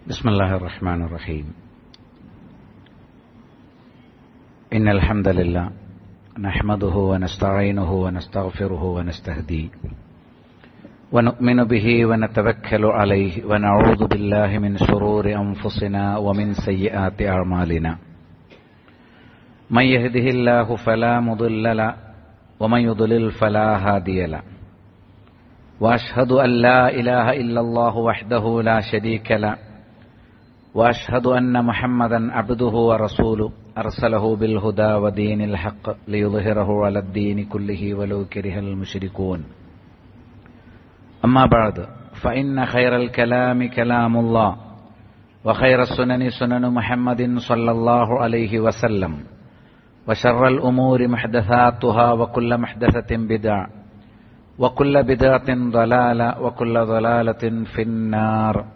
بسم الله الرحمن الرحيم إن الحمد لله نحمده ونستعينه ونستغفره ونستهديه ونؤمن به ونتوكل عليه ونعوذ بالله من شرور أنفسنا ومن سيئات أعمالنا من يهده الله فلا مضل له ومن يضلل فلا هادي له واشهد ان لا اله الا الله وحده لا شريك له واشهد ان محمدا عبده ورسوله ارسله بالهدى ودين الحق ليظهره على الدين كله ولو كره المشركون اما بعد فان خير الكلام كلام الله وخير السنن سنن محمد صلى الله عليه وسلم وشر الامور محدثاتها وكل محدثه بدع وكل بدعة ضلالة وكل ضلالة في النار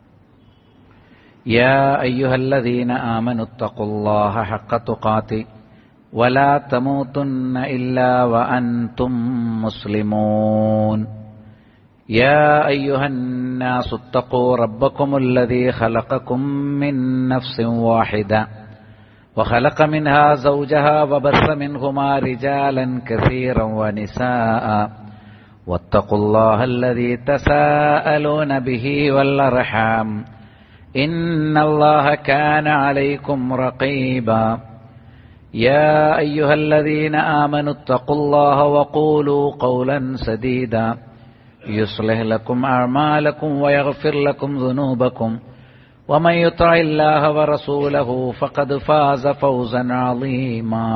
يا أيها الذين آمنوا اتقوا الله حق تقاته ولا تموتن إلا وأنتم مسلمون يا أيها الناس اتقوا ربكم الذي خلقكم من نفس واحدة وخلق منها زوجها وبث منهما رجالا كثيرا ونساء واتقوا الله الذي تساءلون به والارحام ان الله كان عليكم رقيبا يا ايها الذين امنوا اتقوا الله وقولوا قولا سديدا يصلح لكم اعمالكم ويغفر لكم ذنوبكم ومن يطع الله ورسوله فقد فاز فوزا عظيما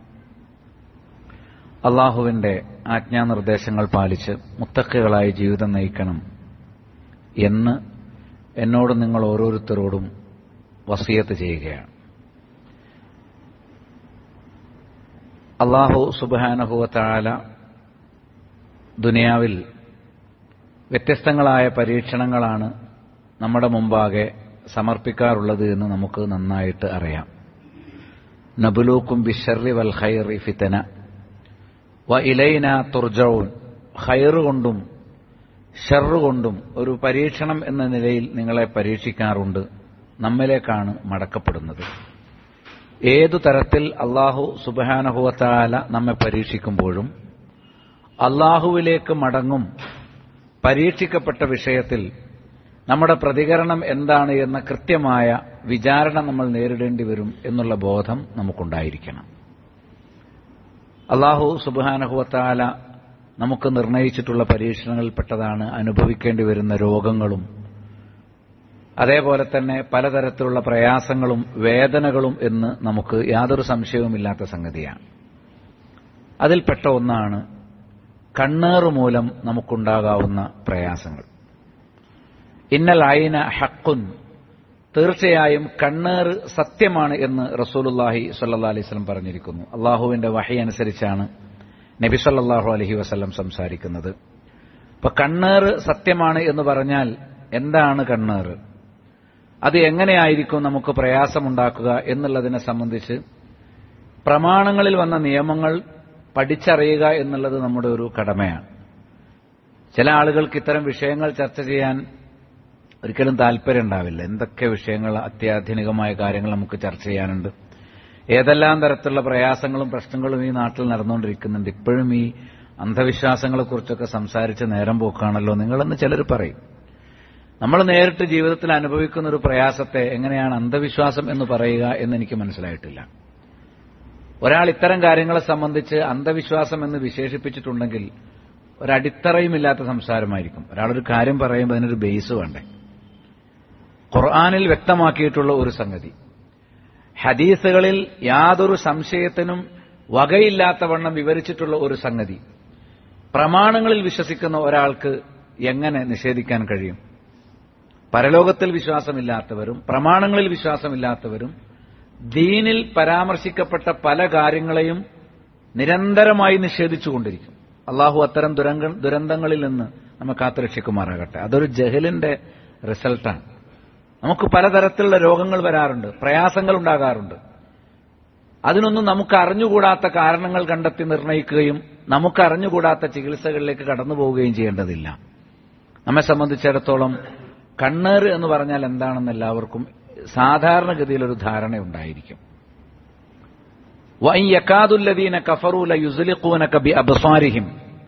അള്ളാഹുവിന്റെ ആജ്ഞാനിർദ്ദേശങ്ങൾ പാലിച്ച് മുത്തക്കുകളായി ജീവിതം നയിക്കണം എന്ന് എന്നോട് നിങ്ങൾ ഓരോരുത്തരോടും വസീയത്ത് ചെയ്യുകയാണ് അള്ളാഹു സുബാനഹുവത്താല ദുനിയാവിൽ വ്യത്യസ്തങ്ങളായ പരീക്ഷണങ്ങളാണ് നമ്മുടെ മുമ്പാകെ സമർപ്പിക്കാറുള്ളത് എന്ന് നമുക്ക് നന്നായിട്ട് അറിയാം നബുലൂക്കും ബിഷറി വൽ ഖൈറി ഫിത്തന വ ഇലൈന തുർജൌൻ ഹൈറ് കൊണ്ടും ഷെറ് കൊണ്ടും ഒരു പരീക്ഷണം എന്ന നിലയിൽ നിങ്ങളെ പരീക്ഷിക്കാറുണ്ട് നമ്മിലേക്കാണ് മടക്കപ്പെടുന്നത് ഏതു തരത്തിൽ അള്ളാഹു സുബാനഹുവത്താല നമ്മെ പരീക്ഷിക്കുമ്പോഴും അള്ളാഹുവിലേക്ക് മടങ്ങും പരീക്ഷിക്കപ്പെട്ട വിഷയത്തിൽ നമ്മുടെ പ്രതികരണം എന്താണ് എന്ന കൃത്യമായ വിചാരണ നമ്മൾ നേരിടേണ്ടി വരും എന്നുള്ള ബോധം നമുക്കുണ്ടായിരിക്കണം അള്ളാഹു സുബാനഹുവത്താല നമുക്ക് നിർണയിച്ചിട്ടുള്ള പരീക്ഷണങ്ങളിൽപ്പെട്ടതാണ് അനുഭവിക്കേണ്ടി വരുന്ന രോഗങ്ങളും അതേപോലെ തന്നെ പലതരത്തിലുള്ള പ്രയാസങ്ങളും വേദനകളും എന്ന് നമുക്ക് യാതൊരു സംശയവുമില്ലാത്ത സംഗതിയാണ് അതിൽപ്പെട്ട ഒന്നാണ് കണ്ണേറ് മൂലം നമുക്കുണ്ടാകാവുന്ന പ്രയാസങ്ങൾ ഇന്നൽ അയിന ഹക്കുൻ തീർച്ചയായും കണ്ണേറ് സത്യമാണ് എന്ന് റസൂലുല്ലാഹി സല്ലാ അലൈവലം പറഞ്ഞിരിക്കുന്നു അള്ളാഹുവിന്റെ വഹി അനുസരിച്ചാണ് നബി സല്ലാഹു അലഹി വസ്ലം സംസാരിക്കുന്നത് അപ്പൊ കണ്ണേറ് സത്യമാണ് എന്ന് പറഞ്ഞാൽ എന്താണ് കണ്ണേറ് അത് എങ്ങനെയായിരിക്കും നമുക്ക് പ്രയാസമുണ്ടാക്കുക എന്നുള്ളതിനെ സംബന്ധിച്ച് പ്രമാണങ്ങളിൽ വന്ന നിയമങ്ങൾ പഠിച്ചറിയുക എന്നുള്ളത് നമ്മുടെ ഒരു കടമയാണ് ചില ആളുകൾക്ക് ഇത്തരം വിഷയങ്ങൾ ചർച്ച ചെയ്യാൻ ഒരിക്കലും താല്പര്യം ഉണ്ടാവില്ല എന്തൊക്കെ വിഷയങ്ങൾ അത്യാധുനികമായ കാര്യങ്ങൾ നമുക്ക് ചർച്ച ചെയ്യാനുണ്ട് ഏതെല്ലാം തരത്തിലുള്ള പ്രയാസങ്ങളും പ്രശ്നങ്ങളും ഈ നാട്ടിൽ നടന്നുകൊണ്ടിരിക്കുന്നുണ്ട് ഇപ്പോഴും ഈ അന്ധവിശ്വാസങ്ങളെക്കുറിച്ചൊക്കെ സംസാരിച്ച് നേരം പോക്കാണല്ലോ നിങ്ങളെന്ന് ചിലർ പറയും നമ്മൾ നേരിട്ട് ജീവിതത്തിൽ അനുഭവിക്കുന്ന ഒരു പ്രയാസത്തെ എങ്ങനെയാണ് അന്ധവിശ്വാസം എന്ന് പറയുക എന്ന് എനിക്ക് മനസ്സിലായിട്ടില്ല ഒരാൾ ഇത്തരം കാര്യങ്ങളെ സംബന്ധിച്ച് അന്ധവിശ്വാസം എന്ന് വിശേഷിപ്പിച്ചിട്ടുണ്ടെങ്കിൽ ഒരടിത്തറയുമില്ലാത്ത സംസാരമായിരിക്കും ഒരാളൊരു കാര്യം പറയുമ്പോൾ അതിനൊരു ബേസ് വേണ്ടേ ഖുർആാനിൽ വ്യക്തമാക്കിയിട്ടുള്ള ഒരു സംഗതി ഹദീസുകളിൽ യാതൊരു സംശയത്തിനും വകയില്ലാത്തവണ്ണം വിവരിച്ചിട്ടുള്ള ഒരു സംഗതി പ്രമാണങ്ങളിൽ വിശ്വസിക്കുന്ന ഒരാൾക്ക് എങ്ങനെ നിഷേധിക്കാൻ കഴിയും പരലോകത്തിൽ വിശ്വാസമില്ലാത്തവരും പ്രമാണങ്ങളിൽ വിശ്വാസമില്ലാത്തവരും ദീനിൽ പരാമർശിക്കപ്പെട്ട പല കാര്യങ്ങളെയും നിരന്തരമായി നിഷേധിച്ചുകൊണ്ടിരിക്കും അള്ളാഹു അത്തരം ദുരന്തങ്ങളിൽ നിന്ന് നമ്മെ കാത്തുരക്ഷിക്കുമാറാകട്ടെ അതൊരു ജഹലിന്റെ റിസൾട്ടാണ് നമുക്ക് പലതരത്തിലുള്ള രോഗങ്ങൾ വരാറുണ്ട് പ്രയാസങ്ങൾ ഉണ്ടാകാറുണ്ട് അതിനൊന്നും നമുക്ക് അറിഞ്ഞുകൂടാത്ത കാരണങ്ങൾ കണ്ടെത്തി നിർണയിക്കുകയും നമുക്ക് അറിഞ്ഞുകൂടാത്ത ചികിത്സകളിലേക്ക് കടന്നു പോവുകയും ചെയ്യേണ്ടതില്ല നമ്മെ സംബന്ധിച്ചിടത്തോളം കണ്ണേറ് എന്ന് പറഞ്ഞാൽ എന്താണെന്ന് എല്ലാവർക്കും സാധാരണഗതിയിൽ ഒരു ധാരണ ഉണ്ടായിരിക്കും യക്കാതുല്ലദീന കഫറൂല യുസ്ലിഖൂനക ബി അബ്സാരിഹിം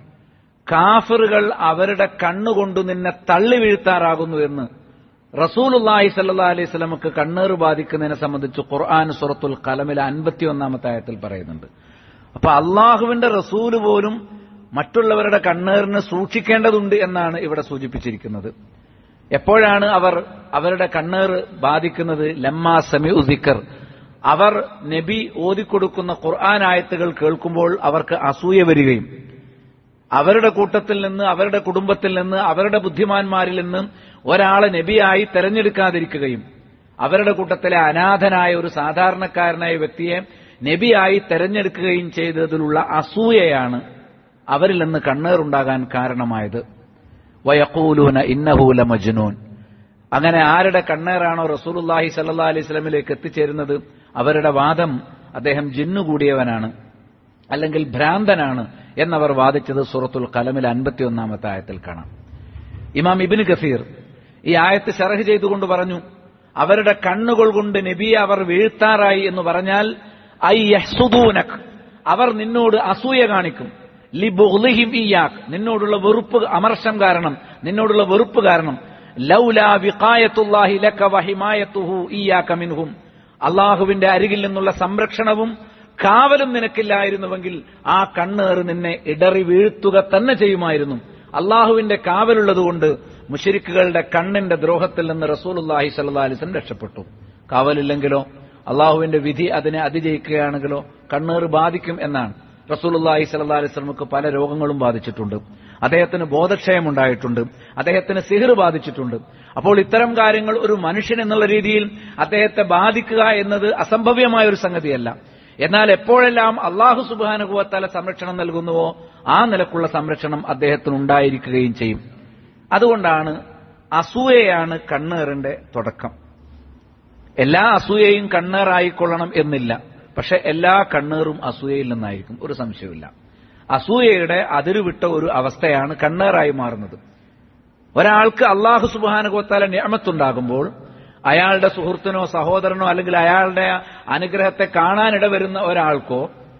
കാഫറുകൾ അവരുടെ കണ്ണുകൊണ്ട് നിന്നെ തള്ളി വീഴ്ത്താറാകുന്നു എന്ന് റസൂലുല്ലാഹി സല്ലാ അലൈഹി സ്വലമക്ക് കണ്ണേറ് ബാധിക്കുന്നതിനെ സംബന്ധിച്ച് ഖുർആൻ സുറത്തുൽ കലമിലെ അൻപത്തിയൊന്നാമത്തെ ആയത്തിൽ പറയുന്നുണ്ട് അപ്പൊ അള്ളാഹുവിന്റെ റസൂല് പോലും മറ്റുള്ളവരുടെ കണ്ണേറിന് സൂക്ഷിക്കേണ്ടതുണ്ട് എന്നാണ് ഇവിടെ സൂചിപ്പിച്ചിരിക്കുന്നത് എപ്പോഴാണ് അവർ അവരുടെ കണ്ണേറ് ബാധിക്കുന്നത് ലമ്മാ സമി ഉദിക്കർ അവർ നബി ഓതിക്കൊടുക്കുന്ന ഖുർആൻ ആയത്തുകൾ കേൾക്കുമ്പോൾ അവർക്ക് അസൂയ വരികയും അവരുടെ കൂട്ടത്തിൽ നിന്ന് അവരുടെ കുടുംബത്തിൽ നിന്ന് അവരുടെ ബുദ്ധിമാന്മാരിൽ നിന്ന് ഒരാളെ നബിയായി തെരഞ്ഞെടുക്കാതിരിക്കുകയും അവരുടെ കൂട്ടത്തിലെ അനാഥനായ ഒരു സാധാരണക്കാരനായ വ്യക്തിയെ നബിയായി തെരഞ്ഞെടുക്കുകയും ചെയ്തതിലുള്ള അസൂയയാണ് അവരിൽ നിന്ന് കണ്ണേറുണ്ടാകാൻ കാരണമായത് വയക്കൂലൂന ഇന്നഹൂല മജ്നൂൻ അങ്ങനെ ആരുടെ കണ്ണേറാണോ റസൂലുല്ലാഹി സല്ലാ അലൈഹി സ്വലമിലേക്ക് എത്തിച്ചേരുന്നത് അവരുടെ വാദം അദ്ദേഹം ജിന്നുകൂടിയവനാണ് അല്ലെങ്കിൽ ഭ്രാന്തനാണ് എന്നവർ വാദിച്ചത് സൂറത്തുൽ കലമിൽ അൻപത്തിയൊന്നാമത്തെ ആയത്തിൽ കാണാം ഇമാം ഇബിന് ഗഫീർ ഈ ആയത്ത് ഷറഹ് ചെയ്തുകൊണ്ട് പറഞ്ഞു അവരുടെ കണ്ണുകൾ കൊണ്ട് നബിയെ അവർ വീഴ്ത്താറായി എന്ന് പറഞ്ഞാൽ ഐ യഹ്സുദൂനക് അവർ നിന്നോട് അസൂയ കാണിക്കും ലി ബുഹ്ലിഹിം ഇയാക് നിന്നോടുള്ള വെറുപ്പ് അമർഷം കാരണം നിന്നോടുള്ള വെറുപ്പ് കാരണം ലൗലാ വിഖായത്തുല്ലാഹി ലക വഹിമായത്തുഹു ഇയാക മിൻഹും അള്ളാഹുവിന്റെ അരികിൽ നിന്നുള്ള സംരക്ഷണവും കാവലും നിനക്കില്ലായിരുന്നുവെങ്കിൽ ആ കണ്ണേറ് നിന്നെ ഇടറി വീഴ്ത്തുക തന്നെ ചെയ്യുമായിരുന്നു അള്ളാഹുവിന്റെ കാവലുള്ളതുകൊണ്ട് മുഷരിക്കുകളുടെ കണ്ണിന്റെ ദ്രോഹത്തിൽ നിന്ന് റസൂലുല്ലാഹി സല്ലാ അലിസ്ലം രക്ഷപ്പെട്ടു കാവലില്ലെങ്കിലോ അള്ളാഹുവിന്റെ വിധി അതിനെ അതിജയിക്കുകയാണെങ്കിലോ കണ്ണേറ് ബാധിക്കും എന്നാണ് റസൂലുല്ലാഹി സല്ലാ അലിസ്ലമുക്ക് പല രോഗങ്ങളും ബാധിച്ചിട്ടുണ്ട് അദ്ദേഹത്തിന് ബോധക്ഷയമുണ്ടായിട്ടുണ്ട് അദ്ദേഹത്തിന് സിഹിർ ബാധിച്ചിട്ടുണ്ട് അപ്പോൾ ഇത്തരം കാര്യങ്ങൾ ഒരു മനുഷ്യൻ എന്നുള്ള രീതിയിൽ അദ്ദേഹത്തെ ബാധിക്കുക എന്നത് അസംഭവ്യമായ ഒരു സംഗതിയല്ല എന്നാൽ എപ്പോഴെല്ലാം അള്ളാഹു സുബാനുഭവത്തല സംരക്ഷണം നൽകുന്നുവോ ആ നിലക്കുള്ള സംരക്ഷണം അദ്ദേഹത്തിന് ഉണ്ടായിരിക്കുകയും ചെയ്യും അതുകൊണ്ടാണ് അസൂയയാണ് കണ്ണേറിന്റെ തുടക്കം എല്ലാ അസൂയയും കണ്ണേറായിക്കൊള്ളണം എന്നില്ല പക്ഷെ എല്ലാ കണ്ണേറും അസൂയയിൽ നിന്നായിരിക്കും ഒരു സംശയമില്ല അസൂയയുടെ അതിരുവിട്ട ഒരു അവസ്ഥയാണ് കണ്ണേറായി മാറുന്നത് ഒരാൾക്ക് അള്ളാഹു സുബാനുഭവത്താല നിയമത്തുണ്ടാകുമ്പോൾ അയാളുടെ സുഹൃത്തിനോ സഹോദരനോ അല്ലെങ്കിൽ അയാളുടെ അനുഗ്രഹത്തെ കാണാനിട വരുന്ന ഒരാൾക്കോ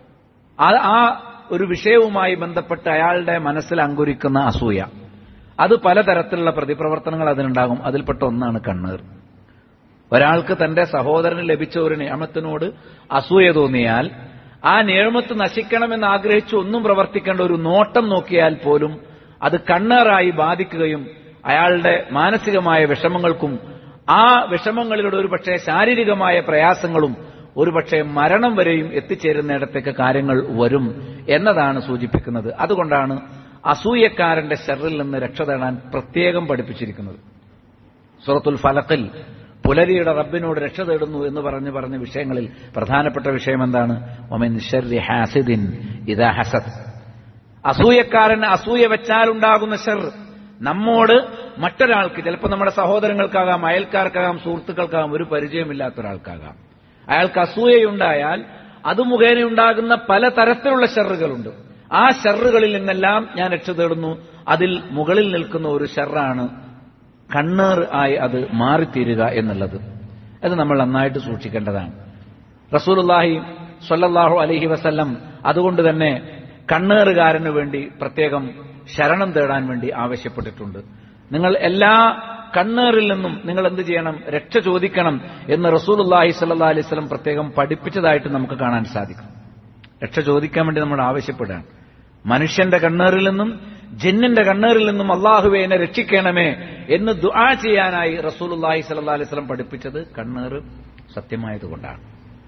ആ ഒരു വിഷയവുമായി ബന്ധപ്പെട്ട് അയാളുടെ മനസ്സിൽ അങ്കുരിക്കുന്ന അസൂയ അത് പലതരത്തിലുള്ള പ്രതിപ്രവർത്തനങ്ങൾ അതിനുണ്ടാകും അതിൽപ്പെട്ട ഒന്നാണ് കണ്ണീർ ഒരാൾക്ക് തന്റെ സഹോദരന് ലഭിച്ച ഒരു നിയമത്തിനോട് അസൂയ തോന്നിയാൽ ആ നിയമത്ത് നശിക്കണമെന്ന് ആഗ്രഹിച്ച് ഒന്നും പ്രവർത്തിക്കേണ്ട ഒരു നോട്ടം നോക്കിയാൽ പോലും അത് കണ്ണേറായി ബാധിക്കുകയും അയാളുടെ മാനസികമായ വിഷമങ്ങൾക്കും ആ വിഷമങ്ങളിലൂടെ ഒരുപക്ഷെ ശാരീരികമായ പ്രയാസങ്ങളും ഒരുപക്ഷെ മരണം വരെയും എത്തിച്ചേരുന്നിടത്തേക്ക് കാര്യങ്ങൾ വരും എന്നതാണ് സൂചിപ്പിക്കുന്നത് അതുകൊണ്ടാണ് അസൂയക്കാരന്റെ ഷെറിൽ നിന്ന് രക്ഷ തേടാൻ പ്രത്യേകം പഠിപ്പിച്ചിരിക്കുന്നത് സുറത്തുൽ ഫലക്കിൽ പുലരിയുടെ റബ്ബിനോട് രക്ഷ തേടുന്നു എന്ന് പറഞ്ഞ് പറഞ്ഞ വിഷയങ്ങളിൽ പ്രധാനപ്പെട്ട വിഷയം എന്താണ് ഒമിൻ ഷെറി ഹാസിദിൻ ഇതാ ഹസദ് അസൂയക്കാരൻ അസൂയ വെച്ചാലുണ്ടാകുന്ന ഷെർ നമ്മോട് മറ്റൊരാൾക്ക് ചിലപ്പോൾ നമ്മുടെ സഹോദരങ്ങൾക്കാകാം അയൽക്കാർക്കാകാം സുഹൃത്തുക്കൾക്കാകാം ഒരു പരിചയമില്ലാത്ത ഒരാൾക്കാകാം അയാൾക്ക് അസൂയയുണ്ടായാൽ അത് മുഖേനയുണ്ടാകുന്ന പല തരത്തിലുള്ള ഷെറുകളുണ്ട് ആ ഷെറുകളിൽ നിന്നെല്ലാം ഞാൻ രക്ഷ തേടുന്നു അതിൽ മുകളിൽ നിൽക്കുന്ന ഒരു ഷെറാണ് കണ്ണേർ ആയി അത് മാറിത്തീരുക എന്നുള്ളത് അത് നമ്മൾ നന്നായിട്ട് സൂക്ഷിക്കേണ്ടതാണ് റസൂലുല്ലാഹി സ്വല്ലല്ലാഹു അലൈഹി വസല്ലം അതുകൊണ്ട് തന്നെ കണ്ണേറുകാരന് വേണ്ടി പ്രത്യേകം ശരണം തേടാൻ വേണ്ടി ആവശ്യപ്പെട്ടിട്ടുണ്ട് നിങ്ങൾ എല്ലാ കണ്ണേറിൽ നിന്നും നിങ്ങൾ എന്ത് ചെയ്യണം രക്ഷ ചോദിക്കണം എന്ന് റസൂലുല്ലാഹി സല്ലാ അലൈഹി സ്വലം പ്രത്യേകം പഠിപ്പിച്ചതായിട്ട് നമുക്ക് കാണാൻ സാധിക്കും രക്ഷ ചോദിക്കാൻ വേണ്ടി നമ്മൾ ആവശ്യപ്പെടുകയാണ് മനുഷ്യന്റെ കണ്ണേറിൽ നിന്നും ജിന്നിന്റെ കണ്ണേറിൽ നിന്നും അള്ളാഹുവെ എന്നെ രക്ഷിക്കണമേ എന്ന് ദുആ ചെയ്യാനായി റസൂലുല്ലാഹി സല്ലാ അലൈഹി സ്വലം പഠിപ്പിച്ചത് കണ്ണേറ് സത്യമായതുകൊണ്ടാണ്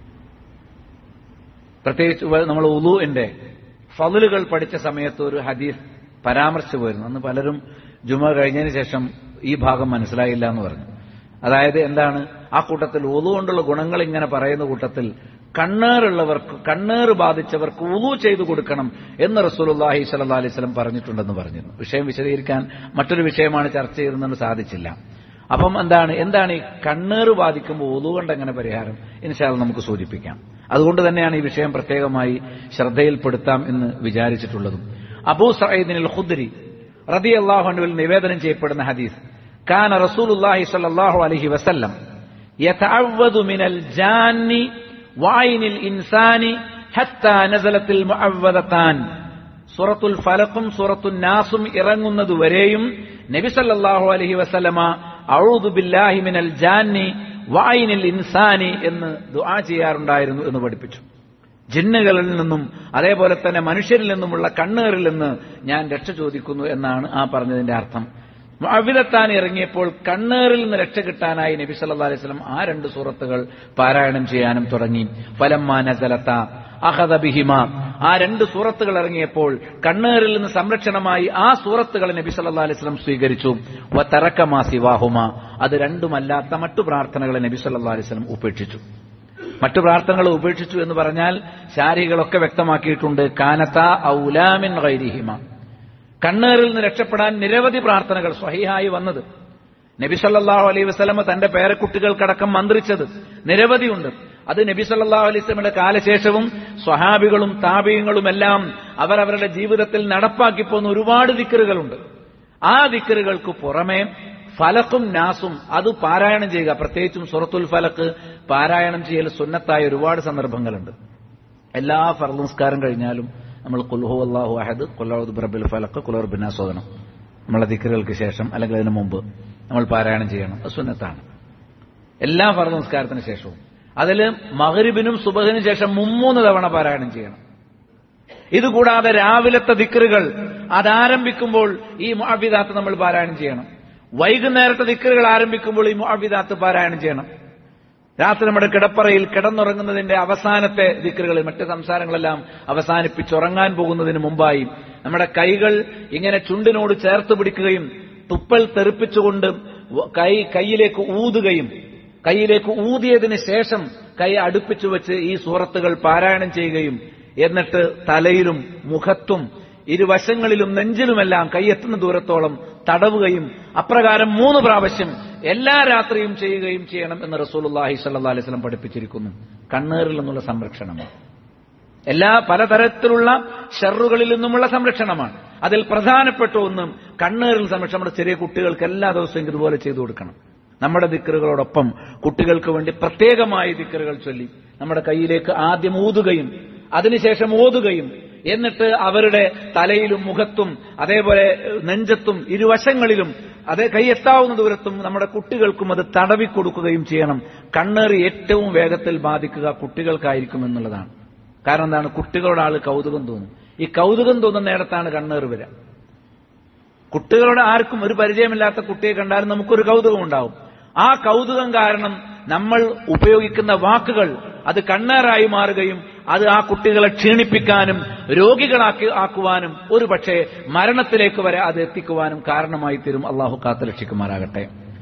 പ്രത്യേകിച്ച് നമ്മൾ ഉലുവിന്റെ ഫലുകൾ പഠിച്ച സമയത്ത് ഒരു ഹദീസ് പരാമർശിച്ചു പോയിരുന്നു അന്ന് പലരും ജുമ കഴിഞ്ഞതിന് ശേഷം ഈ ഭാഗം മനസ്സിലായില്ല എന്ന് പറഞ്ഞു അതായത് എന്താണ് ആ കൂട്ടത്തിൽ ഉളു കൊണ്ടുള്ള ഗുണങ്ങൾ ഇങ്ങനെ പറയുന്ന കൂട്ടത്തിൽ കണ്ണേറുള്ളവർക്ക് കണ്ണേറ് ബാധിച്ചവർക്ക് ഉളു ചെയ്തു കൊടുക്കണം എന്ന് റസൂലുല്ലാഹി സല്ലാ അലൈഹി സ്വലം പറഞ്ഞിട്ടുണ്ടെന്ന് പറഞ്ഞിരുന്നു വിഷയം വിശദീകരിക്കാൻ മറ്റൊരു വിഷയമാണ് ചർച്ച ചെയ്തതെന്ന് സാധിച്ചില്ല അപ്പം എന്താണ് എന്താണ് ഈ കണ്ണേറ് ബാധിക്കുമ്പോൾ ഉളു കൊണ്ട് എങ്ങനെ പരിഹാരം ഇൻഷാല് നമുക്ക് സൂചിപ്പിക്കാം അതുകൊണ്ട് തന്നെയാണ് ഈ വിഷയം പ്രത്യേകമായി ശ്രദ്ധയിൽപ്പെടുത്താം എന്ന് വിചാരിച്ചിട്ടുള്ളതും അബൂ സയ്യിദിനിൽ ഖുദ്രി റതി അള്ളാഹുനുവിൽ നിവേദനം ചെയ്യപ്പെടുന്ന ഹദീസ് كان رسول الله صلى الله عليه وسلم يتعوذ من الجان وعين الإنسان حتى نزلت المعوذتان സൂറത്തുൽ ഫലക്കും സൂറത്തുൽ നാസും ഇറങ്ങുന്നതുവരെയും നബി സല്ലല്ലാഹു അലൈഹി വസല്ലമ അഊദു ബില്ലാഹി മിനൽ ജാന്നി വഅൈനിൽ ഇൻസാനി എന്ന് ദുആ ചെയ്യാറുണ്ടായിരുന്നു എന്ന് പഠിപ്പിച്ചു ജിന്നുകളിൽ നിന്നും അതേപോലെ തന്നെ മനുഷ്യരിൽ നിന്നുമുള്ള കണ്ണേറിൽ നിന്ന് ഞാൻ രക്ഷ ചോദിക്കുന്നു എന്നാണ് ആ പറഞ്ഞതിന്റെ അർത്ഥം അവിധത്താൻ ഇറങ്ങിയപ്പോൾ കണ്ണേറിൽ നിന്ന് രക്ഷ കിട്ടാനായി നബി സല്ലാ അലൈഹി സ്വലം ആ രണ്ട് സൂറത്തുകൾ പാരായണം ചെയ്യാനും തുടങ്ങി ഫലമ്മാ നസലത്ത അഹദ ബിഹിമ ആ രണ്ട് സൂറത്തുകൾ ഇറങ്ങിയപ്പോൾ കണ്ണേറിൽ നിന്ന് സംരക്ഷണമായി ആ സൂറത്തുകൾ നബി സല്ലാ അലൈഹി സ്വലം സ്വീകരിച്ചു വത്തറക്കമാ സിവാഹുമ അത് രണ്ടുമല്ലാത്ത മറ്റു പ്രാർത്ഥനകളെ നബി സല്ലാ അലൈഹി സ്വലം ഉപേക്ഷിച്ചു മറ്റു പ്രാർത്ഥനകൾ ഉപേക്ഷിച്ചു എന്ന് പറഞ്ഞാൽ ശാരികളൊക്കെ വ്യക്തമാക്കിയിട്ടുണ്ട് കാനത്ത ഔലാമിൻ ഗൈരിഹിമ കണ്ണേറിൽ നിന്ന് രക്ഷപ്പെടാൻ നിരവധി പ്രാർത്ഥനകൾ സ്വഹിഹായി വന്നത് നബി സല്ലല്ലാഹു അലൈഹി വസല്ലമ തന്റെ പേരക്കുട്ടികൾക്കടക്കം മന്ത്രിച്ചത് നിരവധിയുണ്ട് അത് നബി സല്ലല്ലാഹു അലൈഹി വസല്ലമയുടെ കാലശേഷവും സ്വഹാബികളും താപീയങ്ങളുമെല്ലാം അവരവരുടെ ജീവിതത്തിൽ നടപ്പാക്കി പോകുന്ന ഒരുപാട് ദിക്കറുകളുണ്ട് ആ ദിക്കറുകൾക്ക് പുറമെ ഫലക്കും നാസും അത് പാരായണം ചെയ്യുക പ്രത്യേകിച്ചും സുറത്തുൽ ഫലക്ക് പാരായണം ചെയ്യൽ സുന്നത്തായ ഒരുപാട് സന്ദർഭങ്ങളുണ്ട് എല്ലാ ഫർദ് നിസ്കാരം കഴിഞ്ഞാലും നമ്മൾ കുൽഹു അള്ളാഹു അഹദ് കൊല്ലാഹുദ് ബറബിൽ ഫലക്ക് കുലർ ബിന്നാസോദനം നമ്മളെ ദിക്കറുകൾക്ക് ശേഷം അല്ലെങ്കിൽ അതിനു മുമ്പ് നമ്മൾ പാരായണം ചെയ്യണം അത് സുന്നത്താണ് എല്ലാ ഫർദ് നിസ്കാരത്തിന് ശേഷവും അതിൽ മകരിബിനും സുബഹിനും ശേഷം മുമ്മൂന്ന് തവണ പാരായണം ചെയ്യണം ഇതുകൂടാതെ രാവിലത്തെ ദിക്കറുകൾ അതാരംഭിക്കുമ്പോൾ ഈ മുഅബിദാത്ത് നമ്മൾ പാരായണം ചെയ്യണം വൈകുന്നേരത്തെ ദിക്കറുകൾ ആരംഭിക്കുമ്പോൾ ഈ മുഅബിദാത്ത് പാരായണം ചെയ്യണം രാത്രി നമ്മുടെ കിടപ്പറയിൽ കിടന്നുറങ്ങുന്നതിന്റെ അവസാനത്തെ ദിക്കറുകൾ മറ്റ് സംസാരങ്ങളെല്ലാം അവസാനിപ്പിച്ചുറങ്ങാൻ പോകുന്നതിന് മുമ്പായി നമ്മുടെ കൈകൾ ഇങ്ങനെ ചുണ്ടിനോട് ചേർത്ത് പിടിക്കുകയും തുപ്പൽ തെറിപ്പിച്ചുകൊണ്ട് കൈ കൈയിലേക്ക് ഊതുകയും കൈയിലേക്ക് ഊതിയതിന് ശേഷം കൈ അടുപ്പിച്ചു വെച്ച് ഈ സൂറത്തുകൾ പാരായണം ചെയ്യുകയും എന്നിട്ട് തലയിലും മുഖത്തും ഇരുവശങ്ങളിലും നെഞ്ചിലുമെല്ലാം കൈയെത്തുന്ന ദൂരത്തോളം തടവുകയും അപ്രകാരം മൂന്ന് പ്രാവശ്യം എല്ലാ രാത്രിയും ചെയ്യുകയും ചെയ്യണം എന്ന് റസൂലുള്ളാഹി സ്വല്ലല്ലാഹി അലൈഹി വസല്ലം പഠിപ്പിച്ചിരിക്കുന്നു കണ്ണേറിൽ നിന്നുള്ള സംരക്ഷണമാണ് എല്ലാ പലതരത്തിലുള്ള ഷെറുകളിൽ നിന്നുമുള്ള സംരക്ഷണമാണ് അതിൽ പ്രധാനപ്പെട്ട ഒന്നും കണ്ണേറിൽ സംരക്ഷണം നമ്മുടെ ചെറിയ കുട്ടികൾക്ക് എല്ലാ ദിവസവും ഇതുപോലെ ചെയ്തു കൊടുക്കണം നമ്മുടെ ദിക്കറുകളോടൊപ്പം കുട്ടികൾക്ക് വേണ്ടി പ്രത്യേകമായി ദിക്കറുകൾ ചൊല്ലി നമ്മുടെ കയ്യിലേക്ക് ആദ്യം ഊതുകയും അതിനുശേഷം ഓതുകയും എന്നിട്ട് അവരുടെ തലയിലും മുഖത്തും അതേപോലെ നെഞ്ചത്തും ഇരുവശങ്ങളിലും അതേ കൈയെത്താവുന്ന ദൂരത്തും നമ്മുടെ കുട്ടികൾക്കും അത് തടവിക്കൊടുക്കുകയും ചെയ്യണം കണ്ണേറി ഏറ്റവും വേഗത്തിൽ ബാധിക്കുക കുട്ടികൾക്കായിരിക്കും എന്നുള്ളതാണ് കാരണം എന്താണ് കുട്ടികളുടെ ആള് കൗതുകം തോന്നും ഈ കൗതുകം തോന്നുന്ന നേരത്താണ് കണ്ണേറ് വരിക കുട്ടികളുടെ ആർക്കും ഒരു പരിചയമില്ലാത്ത കുട്ടിയെ കണ്ടാലും നമുക്കൊരു കൗതുകം ഉണ്ടാവും ആ കൗതുകം കാരണം നമ്മൾ ഉപയോഗിക്കുന്ന വാക്കുകൾ അത് കണ്ണേറായി മാറുകയും അത് ആ കുട്ടികളെ ക്ഷീണിപ്പിക്കാനും രോഗികളാക്കി ആക്കുവാനും ഒരു പക്ഷേ മരണത്തിലേക്ക് വരെ അത് എത്തിക്കുവാനും കാരണമായി തീരും അള്ളാഹു കാത്തുരക്ഷിക്കുമാറാകട്ടെ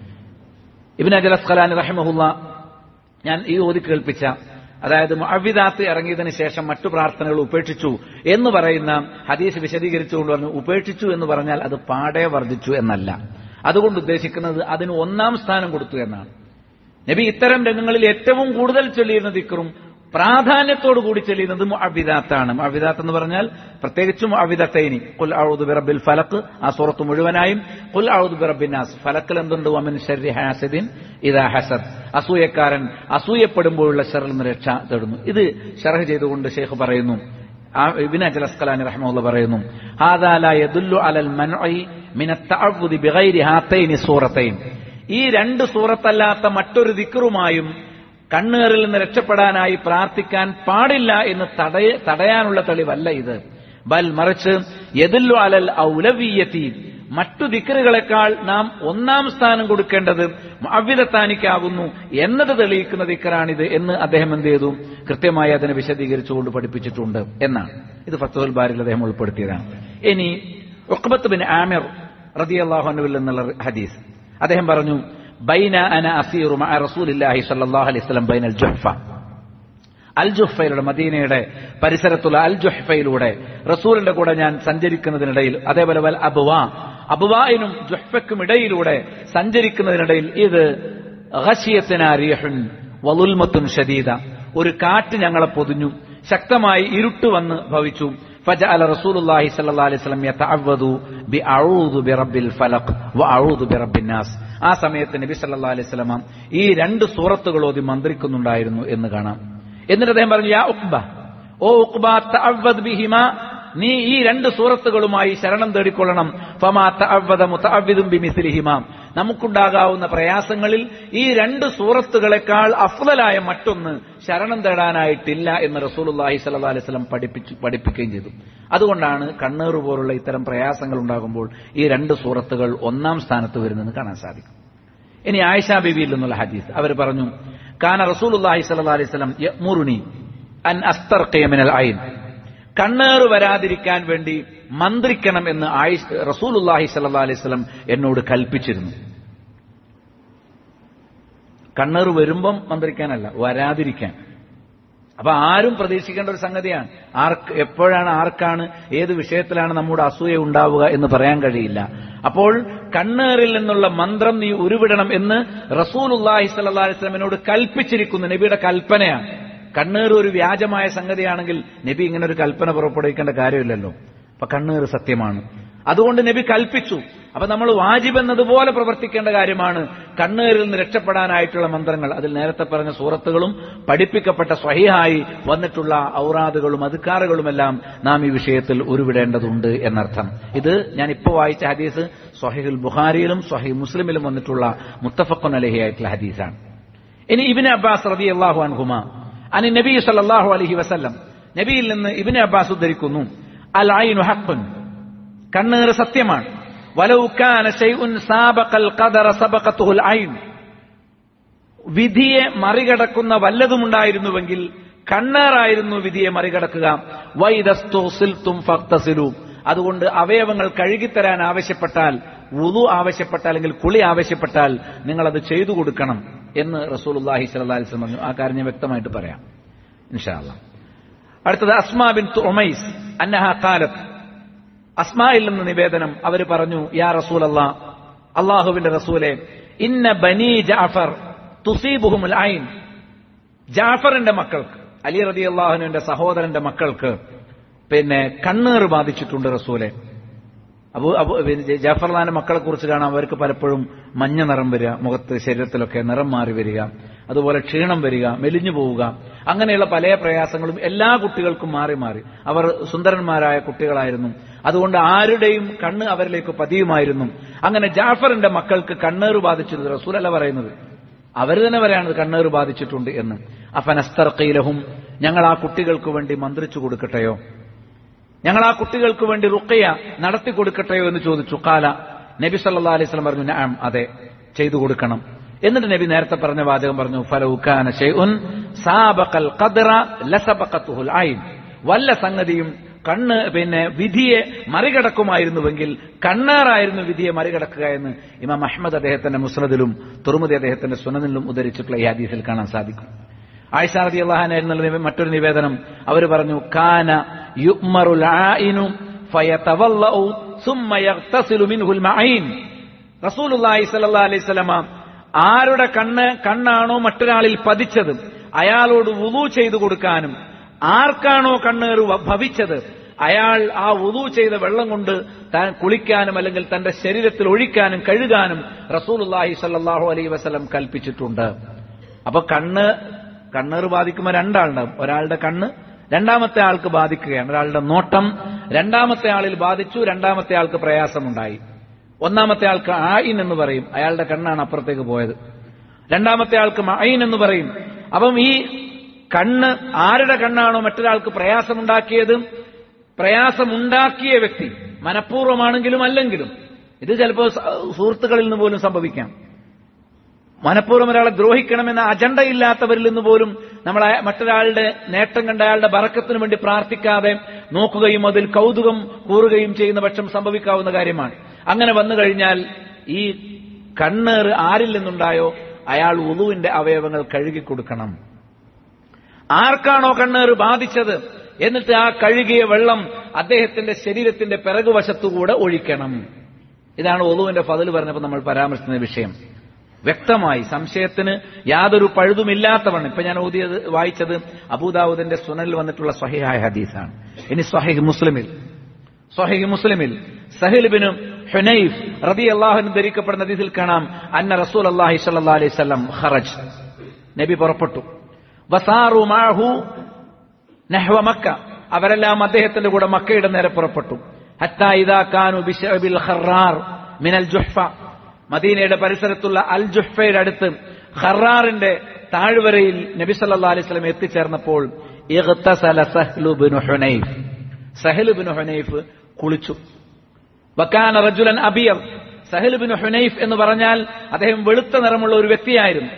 ഇബിൻ അജൽ അസ്ഖലാൻ റഹ്മഹുല്ല ഞാൻ ഈ ഓതി കേൾപ്പിച്ച അതായത് അവിദാത്ത് ഇറങ്ങിയതിനു ശേഷം മറ്റു പ്രാർത്ഥനകൾ ഉപേക്ഷിച്ചു എന്ന് പറയുന്ന ഹദീസ് വിശദീകരിച്ചുകൊണ്ട് പറഞ്ഞു ഉപേക്ഷിച്ചു എന്ന് പറഞ്ഞാൽ അത് പാടെ വർദ്ധിച്ചു എന്നല്ല അതുകൊണ്ട് ഉദ്ദേശിക്കുന്നത് അതിന് ഒന്നാം സ്ഥാനം കൊടുത്തു എന്നാണ് നബി ഇത്തരം രംഗങ്ങളിൽ ഏറ്റവും കൂടുതൽ ചൊല്ലിയിരുന്ന ദിക്കറും പ്രാധാന്യത്തോടു കൂടി ചെല്ലുന്നത് മുഅബിദാത്താണ് മുഅബിദാത്ത് എന്ന് പറഞ്ഞാൽ പ്രത്യേകിച്ചും മുഅബിദത്തൈനി കുൽ ഔദു ബിറബിൽ ഫലക്ക് ആ സൂറത്ത് മുഴുവനായും കുൽ ഔദു ബിറബിൻ നാസ് ഫലക്കിൽ എന്തുണ്ട് വമിൻ ഷർരി ഹാസിദിൻ ഇദാ ഹസദ് അസൂയക്കാരൻ അസൂയപ്പെടുമ്പോഴുള്ള ഷറിൽ നിന്ന് രക്ഷ തേടുന്നു ഇത് ഷർഹ് ചെയ്തുകൊണ്ട് ഷെയ്ഖ് പറയുന്നു ഇബിൻ അജൽ അസ്കലാനി റഹ്മുള്ള പറയുന്നു ഹാദാ ലാ യദുല്ലു അലൽ മൻഇ മിന തഅവ്വുദി ബിഗൈരി ഹാത്തൈനി സൂറത്തൈൻ ഈ രണ്ട് സൂറത്തല്ലാത്ത മറ്റൊരു ദിക്കറുമായും കണ്ണേറിൽ നിന്ന് രക്ഷപ്പെടാനായി പ്രാർത്ഥിക്കാൻ പാടില്ല എന്ന് തടയ തടയാനുള്ള തെളിവല്ല ഇത് ബൽ മറിച്ച് യദുല്ലു അലൽ ഔലവീയത്തി മറ്റു ദിക്കറുകളെക്കാൾ നാം ഒന്നാം സ്ഥാനം കൊടുക്കേണ്ടത് അവ്യതത്താനിക്കാകുന്നു എന്നത് തെളിയിക്കുന്ന ദിക്കറാണിത് എന്ന് അദ്ദേഹം എന്ത് ചെയ്തു കൃത്യമായി അതിനെ വിശദീകരിച്ചുകൊണ്ട് പഠിപ്പിച്ചിട്ടുണ്ട് എന്നാണ് ഇത് ഫത്തുൽ ബാരിൽ അദ്ദേഹം ഉൾപ്പെടുത്തിയതാണ് ഇനി ഉഖബത്ത് ബിൻ ആമിർ റതിയല്ലാഹുനുവിൽ നിന്നുള്ള ഹദീസ് അദ്ദേഹം പറഞ്ഞു ബൈന അന അസീറു മഅ റസൂലില്ലാഹി സ്വല്ലല്ലാഹു അലൈഹി വസല്ലം ബൈനൽ ജുഹ്ഫ അൽ ജുഹ്ഫയിലൂടെ മദീനയുടെ പരിസരത്തുള്ള അൽ ജുഹ്ഫയിലൂടെ റസൂലിന്റെ കൂടെ ഞാൻ സഞ്ചരിക്കുന്നതിനിടയിൽ അതേപോലെ വൽ അബുവ അബുവായിനും ജുഹ്ഫയ്ക്കും ഇടയിലൂടെ സഞ്ചരിക്കുന്നതിനിടയിൽ ഇത് വലുൽമത്തുൻ ഷദീദ ഒരു കാറ്റ് ഞങ്ങളെ പൊതിഞ്ഞു ശക്തമായി ഇരുട്ട് വന്ന് ഭവിച്ചു فجعل رسول الله صلى الله عليه وسلم يتعوذ بأعوذ برب الفلق وأعوذ برب الناس ആ സമയത്ത് നബി സല്ലല്ലാഹു അലൈഹി വസല്ലമ ഈ രണ്ട് സൂറത്തുകൾ ഓതി മന്ത്രിക്കുന്നുണ്ടായിരുന്നു എന്ന് കാണാം എന്നിട്ട് അദ്ദേഹം പറഞ്ഞു യാ ഉഖ്ബ ഓ ഉഖ്ബ തഅവ്വദ് ബിഹിമ നീ ഈ രണ്ട് സൂറത്തുകളുമായി ശരണം തേടിക്കൊള്ളണം ഫമാ തഅവ്വദ മുതഅവ്വിദും ബിമിസ്ലിഹിമ നമുക്കുണ്ടാകാവുന്ന പ്രയാസങ്ങളിൽ ഈ രണ്ട് സൂറത്തുകളെക്കാൾ അഫ്ദലായ മറ്റൊന്ന് ശരണം തേടാനായിട്ടില്ല എന്ന് റസൂലുള്ളാഹി സ്വല്ലല്ലാഹു അലൈഹി വസല്ലം പഠിപ്പിച്ചു പഠിപ്പിക്കുകയും ചെയ്തു അതുകൊണ്ടാണ് കണ്ണേറ് പോലുള്ള ഇത്തരം പ്രയാസങ്ങൾ ഉണ്ടാകുമ്പോൾ ഈ രണ്ട് സൂറത്തുകൾ ഒന്നാം സ്ഥാനത്ത് വരുന്നെന്ന് കാണാൻ സാധിക്കും ഇനി ആയിഷ ബിബിയിൽ നിന്നുള്ള ഹദീസ് അവർ പറഞ്ഞു കാന റസൂലുള്ളാഹി സ്വല്ലല്ലാഹു അലൈഹി വസല്ലം യഅ്മുറുനി അൻ അസ്തർഖിയ മിനൽ ഐൻ കണ്ണേറ് വരാതിരിക്കാൻ വേണ്ടി മന്ത്രിക്കണം എന്ന് ആയിഷ റസൂലുള്ളാഹി സ്വല്ലല്ലാഹു അലൈഹി വസല്ലം എന്നോട് കൽപ്പിച്ചിരുന്നു കണ്ണേറ് വരുമ്പം മന്ത്രിക്കാനല്ല വരാതിരിക്കാൻ അപ്പൊ ആരും പ്രതീക്ഷിക്കേണ്ട ഒരു സംഗതിയാണ് ആർക്ക് എപ്പോഴാണ് ആർക്കാണ് ഏത് വിഷയത്തിലാണ് നമ്മുടെ അസൂയ ഉണ്ടാവുക എന്ന് പറയാൻ കഴിയില്ല അപ്പോൾ കണ്ണേറിൽ നിന്നുള്ള മന്ത്രം നീ ഉരുവിടണം എന്ന് റസൂലുല്ലാഹി സ്വല്ലല്ലാഹി അലൈഹി വസല്ലമയോട് കൽപ്പിച്ചിരിക്കുന്നു നബിയുടെ കൽപ്പനയാണ് കണ്ണേറ് ഒരു വ്യാജമായ സംഗതിയാണെങ്കിൽ നബി ഇങ്ങനെ ഒരു കൽപ്പന പുറപ്പെടുവിക്കേണ്ട കാര്യമില്ലല്ലോ അപ്പൊ കണ്ണേറ് സത്യമാണ് അതുകൊണ്ട് നബി കൽപ്പിച്ചു അപ്പൊ നമ്മൾ വാജിബ് എന്നതുപോലെ പ്രവർത്തിക്കേണ്ട കാര്യമാണ് കണ്ണേറിൽ നിന്ന് രക്ഷപ്പെടാനായിട്ടുള്ള മന്ത്രങ്ങൾ അതിൽ നേരത്തെ പറഞ്ഞ സൂറത്തുകളും പഠിപ്പിക്കപ്പെട്ട സ്വഹിഹായി വന്നിട്ടുള്ള ഔറാദുകളും അധികാറുകളുമെല്ലാം നാം ഈ വിഷയത്തിൽ ഉരുവിടേണ്ടതുണ്ട് എന്നർത്ഥം ഇത് ഞാൻ ഇപ്പോൾ വായിച്ച ഹദീസ് സ്വഹിഹുൽ ബുഖാരിയിലും സ്വഹി മുസ്ലിമിലും വന്നിട്ടുള്ള മുത്തഫഖുൻ അലഹി ആയിട്ടുള്ള ഹദീസാണ് ഇനി ഇബിന് അബ്ബാസ് റതി അള്ളാഹു അൻഹുമ അനി നബി സല്ലല്ലാഹു അലൈഹി വസല്ലം നബിയിൽ നിന്ന് ഇബിന് അബ്ബാസ് ഉദ്ധരിക്കുന്നു അൽ ഐനു ഹഖ്ഖുൻ കണ്ണേറ് സത്യമാണ് വലൗ കാന ശൈഉൻ സാബഖൽ ഖദറ സബഖത്തുൽ ഐൻ വിധിയെ മറികടക്കുന്ന വല്ലതുമുണ്ടായിരുന്നുവെങ്കിൽ കണ്ണേറായിരുന്നു വിധിയെ മറികടക്കുക വൈദസ്തുസിൽത്തും ഫക്തസിലു അതുകൊണ്ട് അവയവങ്ങൾ കഴുകിത്തരാൻ ആവശ്യപ്പെട്ടാൽ വുളു ആവശ്യപ്പെട്ടാൽ അല്ലെങ്കിൽ കുളി ആവശ്യപ്പെട്ടാൽ നിങ്ങൾ അത് ചെയ്തു കൊടുക്കണം എന്ന് റസൂലുള്ളാഹി സ്വല്ലല്ലാഹി അലൈഹി വസല്ലം പറഞ്ഞു ആ കാര്യം ഞാൻ വ്യക്തമായിട്ട് പറയാം ഇൻഷാ അല്ലാഹ് അടുത്തത് അസ്മാ ബിൻ ഉമൈസ് അന്നഹ ഖാലത്ത് അസ്മായിൽ നിന്ന് നിവേദനം അവർ പറഞ്ഞു യാ റസൂൽ അല്ലാ അള്ളാഹുവിന്റെ റസൂലെ ഇന്ന ബനി ജാഫർ തുസീബുഹുമുൽ ഐൻ ജാഫറിന്റെ മക്കൾക്ക് അലി റതി അള്ളാഹുവിന്റെ സഹോദരന്റെ മക്കൾക്ക് പിന്നെ കണ്ണേറ് ബാധിച്ചിട്ടുണ്ട് റസൂലെ അബു അബു ജാഫർലാന്റെ മക്കളെ കുറിച്ച് കാണാം അവർക്ക് പലപ്പോഴും മഞ്ഞ നിറം വരിക മുഖത്ത് ശരീരത്തിലൊക്കെ നിറം മാറി വരിക അതുപോലെ ക്ഷീണം വരിക മെലിഞ്ഞു പോവുക അങ്ങനെയുള്ള പല പ്രയാസങ്ങളും എല്ലാ കുട്ടികൾക്കും മാറി മാറി അവർ സുന്ദരന്മാരായ കുട്ടികളായിരുന്നു അതുകൊണ്ട് ആരുടെയും കണ്ണ് അവരിലേക്ക് പതിയുമായിരുന്നു അങ്ങനെ ജാഫറിന്റെ മക്കൾക്ക് കണ്ണേറ് ബാധിച്ചിരുന്നു റസൂലല്ല പറയുന്നത് അവർ തന്നെ പറയാണ് കണ്ണേറ് ബാധിച്ചിട്ടുണ്ട് എന്ന് അഫനസ്തർക്കയിലഹും ഞങ്ങൾ ആ കുട്ടികൾക്ക് വേണ്ടി മന്ത്രിച്ചു കൊടുക്കട്ടെയോ ഞങ്ങൾ ആ കുട്ടികൾക്ക് വേണ്ടി റുക്കയ നടത്തി കൊടുക്കട്ടെയോ എന്ന് ചോദിച്ചു കാല നബി സല്ലാ അലൈഹി സ്വലം പറഞ്ഞു ഞാൻ അതെ ചെയ്തു കൊടുക്കണം എന്നിട്ട് നബി നേരത്തെ പറഞ്ഞ വാചകം പറഞ്ഞു ഫലൗഖാന ഷെയ്ഉൻ സാബഖൽ ഖദ്റ ലസബഖത്തുഹുൽ ഐൻ വല്ല സംഗതിയും കണ്ണ് പിന്നെ വിധിയെ മറികടക്കുമായിരുന്നുവെങ്കിൽ കണ്ണാറായിരുന്നു വിധിയെ മറികടക്കുക എന്ന് ഇമാം അഹമ്മദ് അദ്ദേഹത്തിന്റെ മുസ്നദിലും തുറമുദി അദ്ദേഹത്തിന്റെ സുനദിലും ഉദ്ധരിച്ചിട്ടുള്ള ഈ ഹദീസിൽ കാണാൻ സാധിക്കും ആയിഷ റതി അള്ളഹാനായിരുന്നുള്ള മറ്റൊരു നിവേദനം അവർ പറഞ്ഞു കാന യുക്മറുൽ ആയിനു ഫയതവല്ലഉ സുമ്മ യഗ്തസിലു മിൻഹുൽ മഈൻ റസൂലുള്ളാഹി സ്വല്ലല്ലാഹി അലൈഹി വസല്ലമ ആരുടെ കണ്ണ് കണ്ണാണോ മറ്റൊരാളിൽ പതിച്ചത് അയാളോട് വുളു ചെയ്തു കൊടുക്കാനും ആർക്കാണോ കണ്ണേറ് ഭവിച്ചത് അയാൾ ആ വുളു ചെയ്ത വെള്ളം കൊണ്ട് താൻ കുളിക്കാനും അല്ലെങ്കിൽ തന്റെ ശരീരത്തിൽ ഒഴിക്കാനും കഴുകാനും റസൂലുള്ളാഹി സ്വല്ലല്ലാഹു അലൈഹി വസല്ലം കൽപ്പിച്ചിട്ടുണ്ട് അപ്പൊ കണ്ണ് കണ്ണേറ് ബാധിക്കുമ്പോൾ രണ്ടാളുണ്ടാവും ഒരാളുടെ കണ്ണ് രണ്ടാമത്തെ ആൾക്ക് ബാധിക്കുകയാണ് ഒരാളുടെ നോട്ടം രണ്ടാമത്തെ ആളിൽ ബാധിച്ചു രണ്ടാമത്തെ ആൾക്ക് പ്രയാസമുണ്ടായി ഒന്നാമത്തെ ആൾക്ക് ആയിൻ എന്ന് പറയും അയാളുടെ കണ്ണാണ് അപ്പുറത്തേക്ക് പോയത് രണ്ടാമത്തെ ആൾക്ക് മൈൻ എന്ന് പറയും അപ്പം ഈ കണ്ണ് ആരുടെ കണ്ണാണോ മറ്റൊരാൾക്ക് പ്രയാസമുണ്ടാക്കിയത് പ്രയാസമുണ്ടാക്കിയ വ്യക്തി മനഃപൂർവ്വമാണെങ്കിലും അല്ലെങ്കിലും ഇത് ചിലപ്പോൾ സുഹൃത്തുക്കളിൽ നിന്ന് പോലും സംഭവിക്കാം മനഃപൂർവ്വം ഒരാളെ ദ്രോഹിക്കണമെന്ന അജണ്ടയില്ലാത്തവരിൽ നിന്ന് പോലും നമ്മൾ മറ്റൊരാളുടെ നേട്ടം കണ്ട അയാളുടെ ബറക്കത്തിനു വേണ്ടി പ്രാർത്ഥിക്കാതെ നോക്കുകയും അതിൽ കൗതുകം കൂറുകയും ചെയ്യുന്ന പക്ഷം സംഭവിക്കാവുന്ന കാര്യമാണ് അങ്ങനെ വന്നു കഴിഞ്ഞാൽ ഈ കണ്ണേറ് ആരിൽ നിന്നുണ്ടായോ അയാൾ ഉളുവിന്റെ അവയവങ്ങൾ കഴുകി കൊടുക്കണം ആർക്കാണോ കണ്ണേറ് ബാധിച്ചത് എന്നിട്ട് ആ കഴുകിയ വെള്ളം അദ്ദേഹത്തിന്റെ ശരീരത്തിന്റെ പിറകുവശത്തുകൂടെ ഒഴിക്കണം ഇതാണ് ഒളുവിന്റെ ഫതിൽ പറഞ്ഞപ്പോൾ നമ്മൾ പരാമർശിക്കുന്ന വിഷയം വ്യക്തമായി സംശയത്തിന് യാതൊരു പഴുതുമില്ലാത്തവണ്ണം ഇപ്പൊ ഞാൻ ഓതിയത് വായിച്ചത് അബൂദാവുദിന്റെ സുനലിൽ വന്നിട്ടുള്ള സ്വഹിഹായ ഹദീസാണ് ഇനി സ്വഹിഹ് മുസ്ലിമിൽ സ്വഹിഹ് മുസ്ലിമിൽ സഹിൽബിനും ഹുനൈഫ് റബി അള്ളാഹുവിന് ധരിക്കപ്പെടുന്ന ഹദീസിൽ കാണാം അന്ന റസൂൽ അള്ളാഹി സല്ലാ അലൈഹി സ്വലം ഖറജ് നബി പുറപ്പെട്ടു വസാറു മാഹു നഹ്വ മക്ക അവരെല്ലാം അദ്ദേഹത്തിന്റെ കൂടെ മക്കയുടെ നേരെ പുറപ്പെട്ടു ഹത്താ ഇദാ കാനു ബിശഅബിൽ ഖറാർ മിനൽ ജുഹ്ഫ മദീനയുടെ പരിസരത്തുള്ള അൽ ജുഹ്ഫയുടെ അടുത്ത് ഖറാറിന്റെ താഴ്വരയിൽ നബി സല്ലല്ലാഹു അലൈഹി വസല്ലം എത്തിച്ചേർന്നപ്പോൾ ഇഗ്തസല സഹ്ലു ബിനു ഹുനൈഫ് സഹ്ലു ബിനു ഹുനൈഫ് കുളിച്ചു വക്കാന റജുലൻ അബിയർ സഹൽ ബിൻ ഹുനൈഫ് എന്ന് പറഞ്ഞാൽ അദ്ദേഹം വെളുത്ത നിറമുള്ള ഒരു വ്യക്തിയായിരുന്നു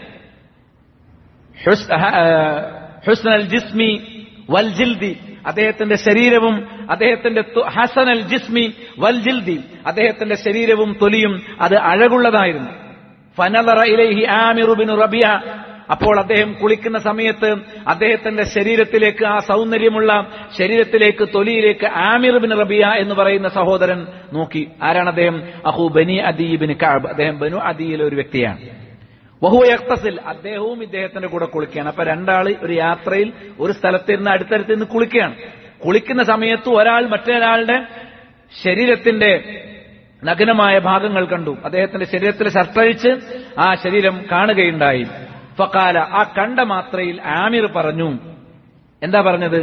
ഹുസ്ന അൽ ജിസ്മി വൽ ജിൽദി അദ്ദേഹത്തിന്റെ ശരീരവും അദ്ദേഹത്തിന്റെ ഹസൻ അൽ ജിസ്മി വൽ ജിൽദി അദ്ദേഹത്തിന്റെ ശരീരവും തൊലിയും അത് അഴകുള്ളതായിരുന്നു ഫനലറ ഇലൈഹി ആമിറു ബിൻ റബിയ അപ്പോൾ അദ്ദേഹം കുളിക്കുന്ന സമയത്ത് അദ്ദേഹത്തിന്റെ ശരീരത്തിലേക്ക് ആ സൗന്ദര്യമുള്ള ശരീരത്തിലേക്ക് തൊലിയിലേക്ക് ആമിർ ബിൻ റബിയ എന്ന് പറയുന്ന സഹോദരൻ നോക്കി ആരാണ് അദ്ദേഹം അഹു ബനി അദീബിൻ കാബ് അദ്ദേഹം ബനു അദീയിലെ ഒരു വ്യക്തിയാണ് വഹു യക്തസിൽ അദ്ദേഹവും ഇദ്ദേഹത്തിന്റെ കൂടെ കുളിക്കുകയാണ് അപ്പൊ രണ്ടാള് ഒരു യാത്രയിൽ ഒരു സ്ഥലത്തിരുന്ന് അടുത്തടുത്ത് നിന്ന് കുളിക്കുകയാണ് കുളിക്കുന്ന സമയത്ത് ഒരാൾ മറ്റൊരാളുടെ ശരീരത്തിന്റെ നഗ്നമായ ഭാഗങ്ങൾ കണ്ടു അദ്ദേഹത്തിന്റെ ശരീരത്തിൽ ഷർട്ടഴിച്ച് ആ ശരീരം കാണുകയുണ്ടായി ഫക്കാല ആ കണ്ട മാത്രയിൽ ആമിർ പറഞ്ഞു എന്താ പറഞ്ഞത്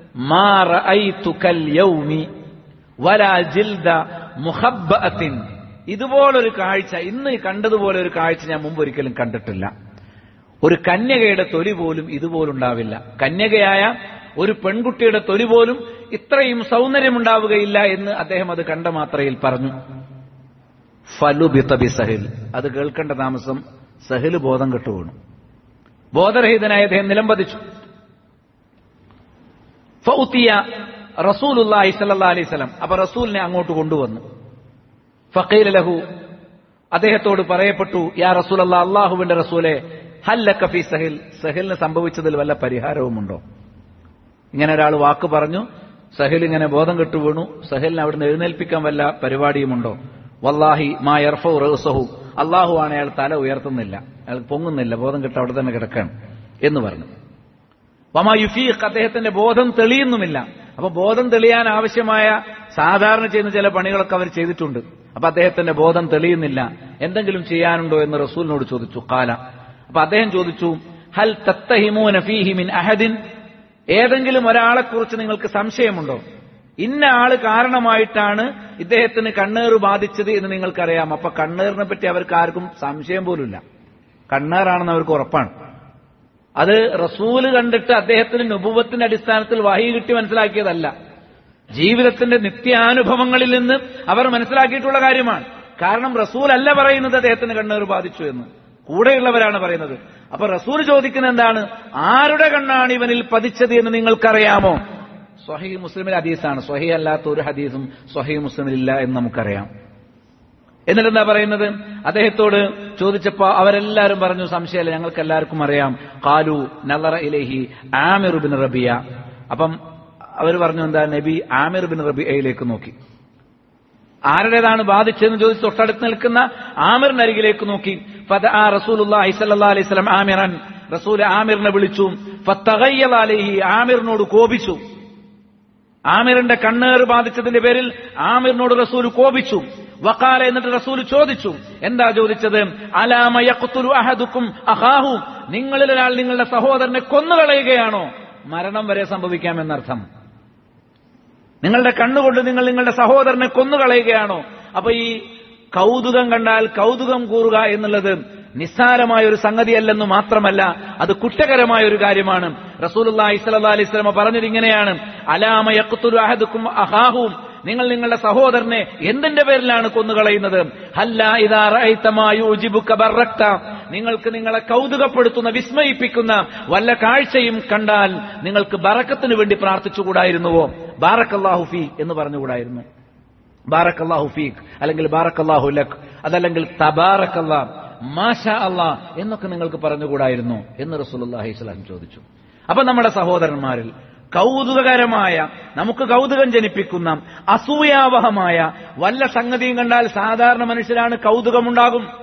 ഇതുപോലൊരു കാഴ്ച ഇന്ന് കണ്ടതുപോലെ ഒരു കാഴ്ച ഞാൻ മുമ്പ് ഒരിക്കലും കണ്ടിട്ടില്ല ഒരു കന്യകയുടെ തൊലി പോലും ഇതുപോലുണ്ടാവില്ല കന്യകയായ ഒരു പെൺകുട്ടിയുടെ തൊലി പോലും ഇത്രയും സൗന്ദര്യമുണ്ടാവുകയില്ല എന്ന് അദ്ദേഹം അത് കണ്ട മാത്രയിൽ പറഞ്ഞു ഫലു ബിത്തബി സഹിൽ അത് കേൾക്കേണ്ട താമസം സഹിൽ ബോധം കെട്ടുവീണു ബോധരഹിതനായ അദ്ദേഹം നിലംപതിച്ചു ഫൗത്തിയ റസൂലുല്ലാഹി സല്ലാ അലൈഹി സ്വലം അപ്പൊ റസൂലിനെ അങ്ങോട്ട് കൊണ്ടുവന്നു ഫക്കീൽ ലഹു അദ്ദേഹത്തോട് പറയപ്പെട്ടു യാ റസൂൽ അല്ലാ അള്ളാഹുവിന്റെ റസൂലെ ഹല്ലക്ക ഫി സഹിൽ സഹിലിന് സംഭവിച്ചതിൽ വല്ല പരിഹാരവുമുണ്ടോ ഇങ്ങനെ ഒരാൾ വാക്ക് പറഞ്ഞു സഹിൽ ഇങ്ങനെ ബോധം കെട്ടു വീണു സഹിലിനെ അവിടുന്ന് എഴുന്നേൽപ്പിക്കാൻ വല്ല പരിപാടിയുമുണ്ടോ വല്ലാഹി മാ യർഫു റഹു അള്ളാഹു ആണ് അയാൾ തല ഉയർത്തുന്നില്ല അയാൾ പൊങ്ങുന്നില്ല ബോധം കെട്ട് അവിടെ തന്നെ കിടക്കണം എന്ന് പറഞ്ഞു വമാ യുഫീഖ് അദ്ദേഹത്തിന്റെ ബോധം തെളിയുന്നുമില്ല അപ്പൊ ബോധം തെളിയാൻ ആവശ്യമായ സാധാരണ ചെയ്യുന്ന ചില പണികളൊക്കെ അവർ ചെയ്തിട്ടുണ്ട് അപ്പൊ അദ്ദേഹത്തിന്റെ ബോധം തെളിയുന്നില്ല എന്തെങ്കിലും ചെയ്യാനുണ്ടോ എന്ന് റസൂലിനോട് ചോദിച്ചു കാല അപ്പൊ അദ്ദേഹം ചോദിച്ചു ഹൽ തത്തഹിമൂന ഫീഹി മിൻ അഹദിൻ ഏതെങ്കിലും ഒരാളെക്കുറിച്ച് നിങ്ങൾക്ക് സംശയമുണ്ടോ ഇന്ന ആള് കാരണമായിട്ടാണ് ഇദ്ദേഹത്തിന് കണ്ണേറ് ബാധിച്ചത് എന്ന് നിങ്ങൾക്കറിയാം അപ്പൊ കണ്ണേറിനെ പറ്റി അവർക്ക് ആർക്കും സംശയം പോലുമില്ല കണ്ണേറാണെന്ന് അവർക്ക് ഉറപ്പാണ് അത് റസൂല് കണ്ടിട്ട് അദ്ദേഹത്തിന് നുപുവത്തിന്റെ അടിസ്ഥാനത്തിൽ വഹി കിട്ടി മനസ്സിലാക്കിയതല്ല ജീവിതത്തിന്റെ നിത്യാനുഭവങ്ങളിൽ നിന്ന് അവർ മനസ്സിലാക്കിയിട്ടുള്ള കാര്യമാണ് കാരണം റസൂൽ അല്ല പറയുന്നത് അദ്ദേഹത്തിന് കണ്ണേറ് ബാധിച്ചു എന്ന് കൂടെയുള്ളവരാണ് പറയുന്നത് അപ്പൊ റസൂൽ ചോദിക്കുന്ന എന്താണ് ആരുടെ കണ്ണാണ് ഇവനിൽ പതിച്ചത് എന്ന് നിങ്ങൾക്കറിയാമോ സ്വഹി മുസ്ലിമിൽ ഹദീസാണ് സ്വഹി അല്ലാത്ത ഒരു ഹദീസും സ്വഹി മുസ്ലിമിൽ ഇല്ല എന്ന് നമുക്കറിയാം എന്നിട്ട് എന്താ പറയുന്നത് അദ്ദേഹത്തോട് ചോദിച്ചപ്പോ അവരെല്ലാരും പറഞ്ഞു സംശയമല്ല ഞങ്ങൾക്ക് എല്ലാവർക്കും അറിയാം കാലു നലറ ഇലഹി ആമിർ ബിൻ റബിയ അപ്പം അവർ പറഞ്ഞു എന്താ നബി ആമിർ ബിൻ റബിയയിലേക്ക് നോക്കി ആരുടേതാണ് ബാധിച്ചതെന്ന് ചോദിച്ച് തൊട്ടടുത്ത് നിൽക്കുന്ന ആമിറിന്റെ അരികിലേക്ക് നോക്കി ഫത ആ റസൂൽ അലൈഹി സ്വലം ആമിറൻ റസൂൽ ആമിറിനെ വിളിച്ചു ഫത്തഗയ്യൽ അലൈഹി ആമിറിനോട് കോപിച്ചു ആമിറിന്റെ കണ്ണേറ് ബാധിച്ചതിന്റെ പേരിൽ ആമിറിനോട് റസൂൽ കോപിച്ചു വക്കാല എന്നിട്ട് റസൂൽ ചോദിച്ചു എന്താ ചോദിച്ചത് അലാമയക്കുത്തുരു അഹദുക്കും അഹാഹു നിങ്ങളിൽ ഒരാൾ നിങ്ങളുടെ സഹോദരനെ കൊന്നുകളയുകയാണോ മരണം വരെ സംഭവിക്കാമെന്നർത്ഥം നിങ്ങളുടെ കണ്ണുകൊണ്ട് നിങ്ങൾ നിങ്ങളുടെ സഹോദരനെ കൊന്നുകളയുകയാണോ അപ്പൊ ഈ കൗതുകം കണ്ടാൽ കൗതുകം കൂറുക എന്നുള്ളത് നിസ്സാരമായ ഒരു സംഗതിയല്ലെന്ന് മാത്രമല്ല അത് കുറ്റകരമായ ഒരു കാര്യമാണ് റസൂലുള്ളാഹി സ്വല്ലല്ലാഹി അലൈഹി വസല്ലം പറഞ്ഞത് ഇങ്ങനെയാണ് അലാമ യഖ്തുലു അഹദുക്കും അഹാഹും നിങ്ങൾ നിങ്ങളുടെ സഹോദരനെ എന്തിന്റെ പേരിലാണ് കൊന്നുകളയുന്നത് ഹല്ല ഇദാ റഅയ്ത മാ യുജിബുക ബറക്ത നിങ്ങൾക്ക് നിങ്ങളെ കൗതുകപ്പെടുത്തുന്ന വിസ്മയിപ്പിക്കുന്ന വല്ല കാഴ്ചയും കണ്ടാൽ നിങ്ങൾക്ക് ബറക്കത്തിന് വേണ്ടി പ്രാർത്ഥിച്ചുകൂടായിരുന്നുവോ ബാറക്കല്ലാഹു ഫീ എന്ന് പറഞ്ഞുകൂടായിരുന്നു ബാറക്കല്ലാഹു ഫീഖ് അല്ലെങ്കിൽ ബാറക്കല്ലാഹു ലക് അതല്ലെങ്കിൽ തബാറക്കല്ലാ മാഷ അല്ലാ എന്നൊക്കെ നിങ്ങൾക്ക് പറഞ്ഞുകൂടായിരുന്നു എന്ന് റസൂലുള്ളാഹി സ്വലാം ചോദിച്ചു അപ്പൊ നമ്മുടെ സഹോദരന്മാരിൽ കൗതുകകരമായ നമുക്ക് കൗതുകം ജനിപ്പിക്കുന്ന അസൂയാവഹമായ വല്ല സംഗതിയും കണ്ടാൽ സാധാരണ മനുഷ്യരാണ് കൗതുകമുണ്ടാകും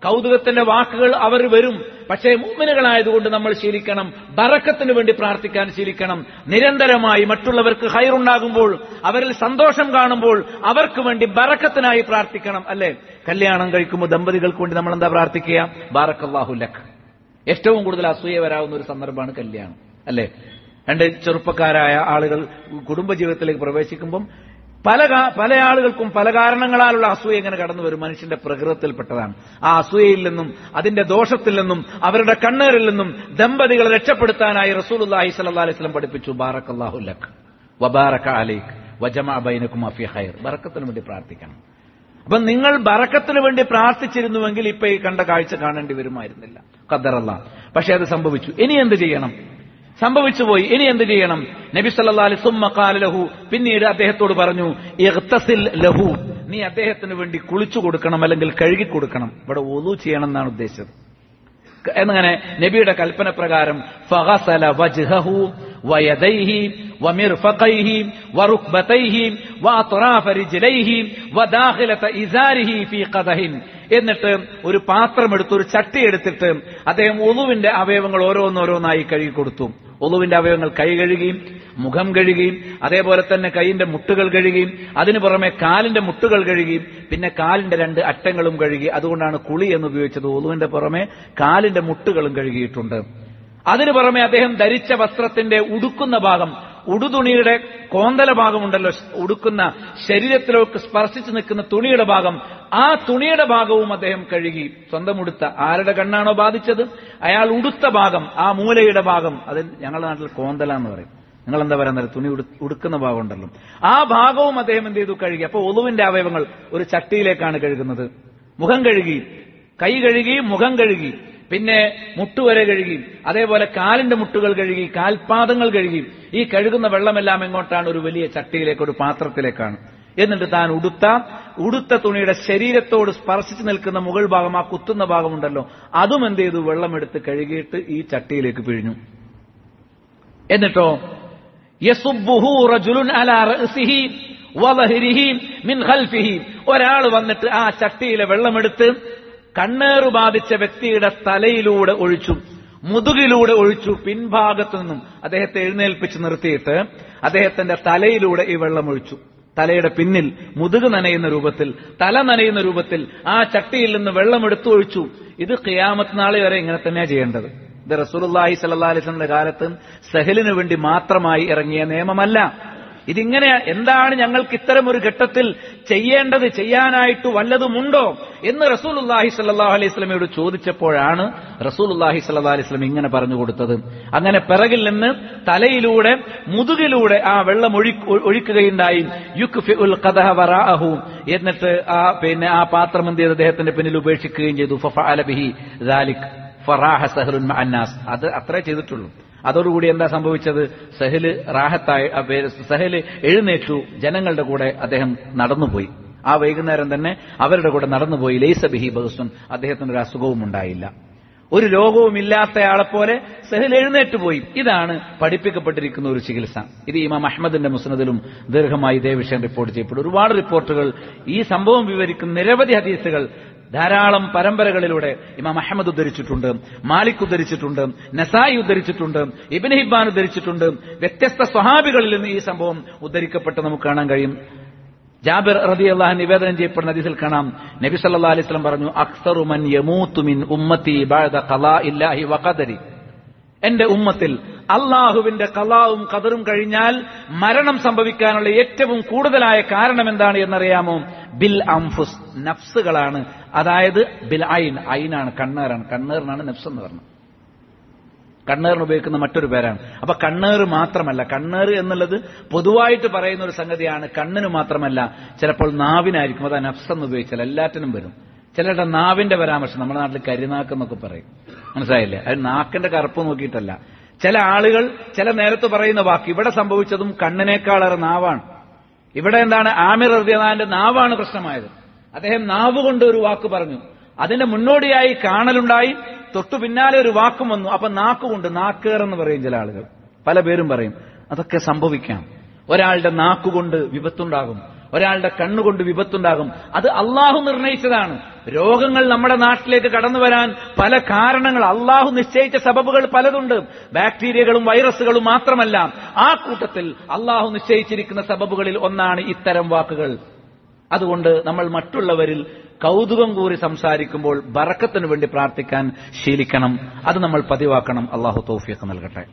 കൗതുകത്തിന്റെ വാക്കുകൾ അവർ വരും പക്ഷേ മുമ്മിനുകളായതുകൊണ്ട് നമ്മൾ ശീലിക്കണം ബറക്കത്തിന് വേണ്ടി പ്രാർത്ഥിക്കാൻ ശീലിക്കണം നിരന്തരമായി മറ്റുള്ളവർക്ക് ഹൈറുണ്ടാകുമ്പോൾ അവരിൽ സന്തോഷം കാണുമ്പോൾ അവർക്ക് വേണ്ടി ബറക്കത്തിനായി പ്രാർത്ഥിക്കണം അല്ലെ കല്യാണം കഴിക്കുമ്പോൾ ദമ്പതികൾക്ക് വേണ്ടി നമ്മൾ എന്താ പ്രാർത്ഥിക്കുക ബാറക്കല്ലാഹു ലഖ് ഏറ്റവും കൂടുതൽ അസൂയ വരാവുന്ന ഒരു സന്ദർഭമാണ് കല്യാണം അല്ലെ രണ്ട് ചെറുപ്പക്കാരായ ആളുകൾ കുടുംബജീവിതത്തിലേക്ക് പ്രവേശിക്കുമ്പം പല കാ- പല ആളുകൾക്കും പല കാരണങ്ങളാലുള്ള അസൂയ ഇങ്ങനെ കടന്നു വരും മനുഷ്യന്റെ പ്രകൃതത്തിൽപ്പെട്ടതാണ് ആ അസൂയയിൽ നിന്നും അതിന്റെ ദോഷത്തിൽ നിന്നും അവരുടെ കണ്ണേറിൽ നിന്നും ദമ്പതികളെ രക്ഷപ്പെടുത്താനായി റസൂലുള്ളാഹി സ്വല്ലല്ലാഹി അലൈഹി വസല്ലം പഠിപ്പിച്ചു ബാറക്കല്ലാഹു ലക് വബാറക അലൈക് വജമഅ ബൈനകും ഫി ഖൈർ ബറക്കത്തിന് വേണ്ടി പ്രാർത്ഥിക്കണം അപ്പൊ നിങ്ങൾ ബറക്കത്തിന് വേണ്ടി പ്രാർത്ഥിച്ചിരുന്നുവെങ്കിൽ ഇപ്പൊ ഈ കണ്ട കാഴ്ച കാണേണ്ടി വരുമായിരുന്നില്ല ഖദറല്ല പക്ഷെ അത് സംഭവിച്ചു ഇനി എന്ത് ചെയ്യണം സംഭവിച്ചു പോയി ഇനി എന്ത് ചെയ്യണം നബി സല്ലല്ലാഹു അലൈഹി വസല്ലം ഖാല ലഹു പിന്നീട് അദ്ദേഹത്തോട് പറഞ്ഞു ഇഗ്തസിൽ ലഹു നീ അദ്ദേഹത്തിന് വേണ്ടി കുളിച്ചു കൊടുക്കണം അല്ലെങ്കിൽ കഴുകി കൊടുക്കണം ഇവിടെ ഒതു ചെയ്യണം എന്നാണ് ഉദ്ദേശിച്ചത് എന്നങ്ങനെ നബിയുടെ കൽപ്പന പ്രകാരം ഫഗസല വജ്ഹഹു വയദൈഹി വമിർഫഖൈഹി വറുക്ബതൈഹി വഅത്റാഫ റിജ്ലൈഹി വദാഖിലത ഇസാരിഹി ഫീ ഖദഹിൻ എന്നിട്ട് ഒരു പാത്രം എടുത്ത് ഒരു ചട്ടി എടുത്തിട്ട് അദ്ദേഹം ഒളുവിന്റെ അവയവങ്ങൾ ഓരോന്നോരോന്നായി കഴുകി കൊടുത്തു ഒളുവിന്റെ അവയവങ്ങൾ കൈ കഴുകിയും മുഖം കഴുകിയും അതേപോലെ തന്നെ കൈയിന്റെ മുട്ടുകൾ കഴുകിയും അതിനു പുറമെ കാലിന്റെ മുട്ടുകൾ കഴുകിയും പിന്നെ കാലിന്റെ രണ്ട് അറ്റങ്ങളും കഴുകി അതുകൊണ്ടാണ് കുളി എന്ന് ഉപയോഗിച്ചത് ഒളുവിന്റെ പുറമെ കാലിന്റെ മുട്ടുകളും കഴുകിയിട്ടുണ്ട് അതിനു പുറമെ അദ്ദേഹം ധരിച്ച വസ്ത്രത്തിന്റെ ഉടുക്കുന്ന ഭാഗം ഉടുതുണിയുടെ കോന്തല ഭാഗമുണ്ടല്ലോ ഉടുക്കുന്ന ശരീരത്തിലേക്ക് സ്പർശിച്ചു നിൽക്കുന്ന തുണിയുടെ ഭാഗം ആ തുണിയുടെ ഭാഗവും അദ്ദേഹം കഴുകി സ്വന്തം ഉടുത്ത ആരുടെ കണ്ണാണോ ബാധിച്ചത് അയാൾ ഉടുത്ത ഭാഗം ആ മൂലയുടെ ഭാഗം അത് ഞങ്ങളുടെ നാട്ടിൽ കോന്തല എന്ന് പറയും നിങ്ങൾ എന്താ പറയുന്നത് തുണി ഉടു- ഉടുക്കുന്ന ഭാഗം ഉണ്ടല്ലോ ആ ഭാഗവും അദ്ദേഹം എന്ത് ചെയ്തു കഴുകി അപ്പൊ ഒലുവിന്റെ അവയവങ്ങൾ ഒരു ചട്ടിയിലേക്കാണ് കഴുകുന്നത് മുഖം കഴുകി കൈ കഴുകി മുഖം കഴുകി പിന്നെ മുട്ടുവരെ കഴുകി അതേപോലെ കാലിന്റെ മുട്ടുകൾ കഴുകി കാൽപാദങ്ങൾ കഴുകി ഈ കഴുകുന്ന വെള്ളമെല്ലാം എങ്ങോട്ടാണ് ഒരു വലിയ ചട്ടിയിലേക്ക് ഒരു പാത്രത്തിലേക്കാണ് എന്നിട്ട് താൻ ഉടുത്ത ഉടുത്ത തുണിയുടെ ശരീരത്തോട് സ്പർശിച്ചു നിൽക്കുന്ന മുകൾ ഭാഗം ആ കുത്തുന്ന ഭാഗമുണ്ടല്ലോ അതും എന്ത് ചെയ്തു വെള്ളമെടുത്ത് കഴുകിയിട്ട് ഈ ചട്ടിയിലേക്ക് പിഴിഞ്ഞു എന്നിട്ടോ യസുബ്ബുഹു റജുലുൻ അലാ റഅ്സിഹി വദഹ്രിഹി മിൻ ഖൽഫിഹി ഒരാൾ വന്നിട്ട് ആ ചട്ടിയിലെ വെള്ളമെടുത്ത് കണ്ണേറ് ബാധിച്ച വ്യക്തിയുടെ തലയിലൂടെ ഒഴിച്ചു മുതുകിലൂടെ ഒഴിച്ചു പിൻഭാഗത്തു നിന്നും അദ്ദേഹത്തെ എഴുന്നേൽപ്പിച്ച് നിർത്തിയിട്ട് അദ്ദേഹത്തിന്റെ തലയിലൂടെ ഈ വെള്ളം ഒഴിച്ചു തലയുടെ പിന്നിൽ മുതുക് നനയുന്ന രൂപത്തിൽ തല നനയുന്ന രൂപത്തിൽ ആ ചട്ടിയിൽ നിന്ന് വെള്ളം എടുത്തു ഒഴിച്ചു ഇത് ഖിയാമത്ത് നാളെ വരെ ഇങ്ങനെ തന്നെയാണ് ചെയ്യേണ്ടത് ഇത് റസൂലുള്ളാഹി സ്വല്ലല്ലാഹി അലൈഹി വസല്ലമയുടെ കാലത്ത് സഹലിന് വേണ്ടി മാത്രമായി ഇറങ്ങിയ നിയമമല്ല ഇതിങ്ങനെ എന്താണ് ഞങ്ങൾക്ക് ഇത്തരം ഒരു ഘട്ടത്തിൽ ചെയ്യേണ്ടത് ചെയ്യാനായിട്ട് വല്ലതുമുണ്ടോ എന്ന് റസൂലുള്ളാഹി സ്വല്ലല്ലാഹു അലൈഹി വസല്ലമയോട് ചോദിച്ചപ്പോഴാണ് റസൂലുള്ളാഹി സ്വല്ലല്ലാഹി അലൈഹി വസല്ലം ഇങ്ങനെ പറഞ്ഞു കൊടുത്തത് അങ്ങനെ പിറകിൽ നിന്ന് തലയിലൂടെ മുതുകിലൂടെ ആ വെള്ളം ഒഴി ഒഴിക്കുകയുണ്ടായി യുക്ഫിഉൽ ഖദഹ വറാഅഹു എന്നിട്ട് ആ പിന്നെ ആ പാത്രം എന്ത് ചെയ്ത് അദ്ദേഹത്തിന്റെ പിന്നിൽ ഉപേക്ഷിക്കുകയും ചെയ്തു ഫഫഅല ബിഹി ദാലിക് ഫറാഹ സഹലുൻ മഅന്നാസ് അത് അത്രേ ചെയ്തിട്ടുള്ളൂ അതോടുകൂടി എന്താ സംഭവിച്ചത് സഹല് റാഹത്തായി ആ പേര് സഹല് എഴുന്നേറ്റു ജനങ്ങളുടെ കൂടെ അദ്ദേഹം നടന്നുപോയി ആ വൈകുന്നേരം തന്നെ അവരുടെ കൂടെ നടന്നുപോയി ലൈസ ബിഹി ബഹുസുൻ അദ്ദേഹത്തിന് ഒരു അസുഖവും ഉണ്ടായില്ല ഒരു രോഗവും ഇല്ലാത്തയാളെ പോലെ സഹൽ എഴുന്നേറ്റ് പോയി ഇതാണ് പഠിപ്പിക്കപ്പെട്ടിരിക്കുന്ന ഒരു ചികിത്സ ഇത് ഇമാം അഹമ്മദിന്റെ മുസ്നദിലും ദീർഘമായി ഇതേ വിഷയം റിപ്പോർട്ട് ചെയ്യപ്പെടും ഒരുപാട് റിപ്പോർട്ടുകൾ ഈ സംഭവം വിവരിക്കുന്ന നിരവധി ഹദീസുകൾ ധാരാളം പരമ്പരകളിലൂടെ ഇമാം അഹമ്മദ് ഉദ്ധരിച്ചിട്ടുണ്ട് മാലിക് ഉദ്ധരിച്ചിട്ടുണ്ട് നസായി ഉദ്ധരിച്ചിട്ടുണ്ട് ഇബിൻ ഹിബാൻ ഉദ്ധരിച്ചിട്ടുണ്ട് വ്യത്യസ്ത സ്വഹാബികളിൽ നിന്ന് ഈ സംഭവം ഉദ്ധരിക്കപ്പെട്ട് നമുക്ക് കാണാൻ കഴിയും ജാബിർ റതി അള്ളാഹ് നിവേദനം ചെയ്യപ്പെടുന്ന ഹദീസിൽ കാണാം നബി സല്ലാ അലൈഹി സ്വലം പറഞ്ഞു അക്സറു മൻ യമൂത്തു മിൻ ഉമ്മത്തി ബഅദ ഖലാ ഇല്ലാഹി വഖദരി എന്റെ ഉമ്മത്തിൽ അള്ളാഹുവിന്റെ കലാവും കതറും കഴിഞ്ഞാൽ മരണം സംഭവിക്കാനുള്ള ഏറ്റവും കൂടുതലായ കാരണം എന്താണ് എന്നറിയാമോ ബിൽ അംഫുസ് നഫ്സുകളാണ് അതായത് ബിൽ ഐൻ ഐനാണ് കണ്ണേറാണ് കണ്ണേറിനാണ് നഫ്സ് എന്ന് പറഞ്ഞത് കണ്ണേറിന് ഉപയോഗിക്കുന്ന മറ്റൊരു പേരാണ് അപ്പൊ കണ്ണേറ് മാത്രമല്ല കണ്ണേറ് എന്നുള്ളത് പൊതുവായിട്ട് പറയുന്ന ഒരു സംഗതിയാണ് കണ്ണിന് മാത്രമല്ല ചിലപ്പോൾ നാവിനായിരിക്കും അത് നഫ്സ് എന്ന് ഉപയോഗിച്ചാൽ എല്ലാറ്റിനും വരും ചിലരുടെ നാവിന്റെ പരാമർശം നമ്മുടെ നാട്ടിൽ കരിനാക്ക് എന്നൊക്കെ പറയും മനസ്സിലായില്ലേ അത് നാക്കിന്റെ കറുപ്പ് നോക്കിയിട്ടല്ല ചില ആളുകൾ ചില നേരത്ത് പറയുന്ന വാക്ക് ഇവിടെ സംഭവിച്ചതും കണ്ണിനേക്കാളേറെ നാവാണ് ഇവിടെ എന്താണ് ആമിർ റദിയാന്റെ നാവാണ് പ്രശ്നമായത് അദ്ദേഹം നാവ് കൊണ്ട് ഒരു വാക്ക് പറഞ്ഞു അതിന്റെ മുന്നോടിയായി കാണലുണ്ടായി തൊട്ടു പിന്നാലെ ഒരു വാക്കും വന്നു അപ്പൊ നാക്കുകൊണ്ട് നാക്കേറെന്ന് പറയും ചില ആളുകൾ പല പേരും പറയും അതൊക്കെ സംഭവിക്കാം ഒരാളുടെ നാക്കുകൊണ്ട് വിപത്തുണ്ടാകും ഒരാളുടെ കണ്ണുകൊണ്ട് വിപത്തുണ്ടാകും അത് അള്ളാഹു നിർണയിച്ചതാണ് രോഗങ്ങൾ നമ്മുടെ നാട്ടിലേക്ക് കടന്നു വരാൻ പല കാരണങ്ങൾ അള്ളാഹു നിശ്ചയിച്ച സബബുകൾ പലതുണ്ട് ബാക്ടീരിയകളും വൈറസുകളും മാത്രമല്ല ആ കൂട്ടത്തിൽ അള്ളാഹു നിശ്ചയിച്ചിരിക്കുന്ന സബബുകളിൽ ഒന്നാണ് ഇത്തരം വാക്കുകൾ അതുകൊണ്ട് നമ്മൾ മറ്റുള്ളവരിൽ കൗതുകം കൂറി സംസാരിക്കുമ്പോൾ ബറക്കത്തിന് വേണ്ടി പ്രാർത്ഥിക്കാൻ ശീലിക്കണം അത് നമ്മൾ പതിവാക്കണം അള്ളാഹു തൗഫീഖ് നൽകട്ടെ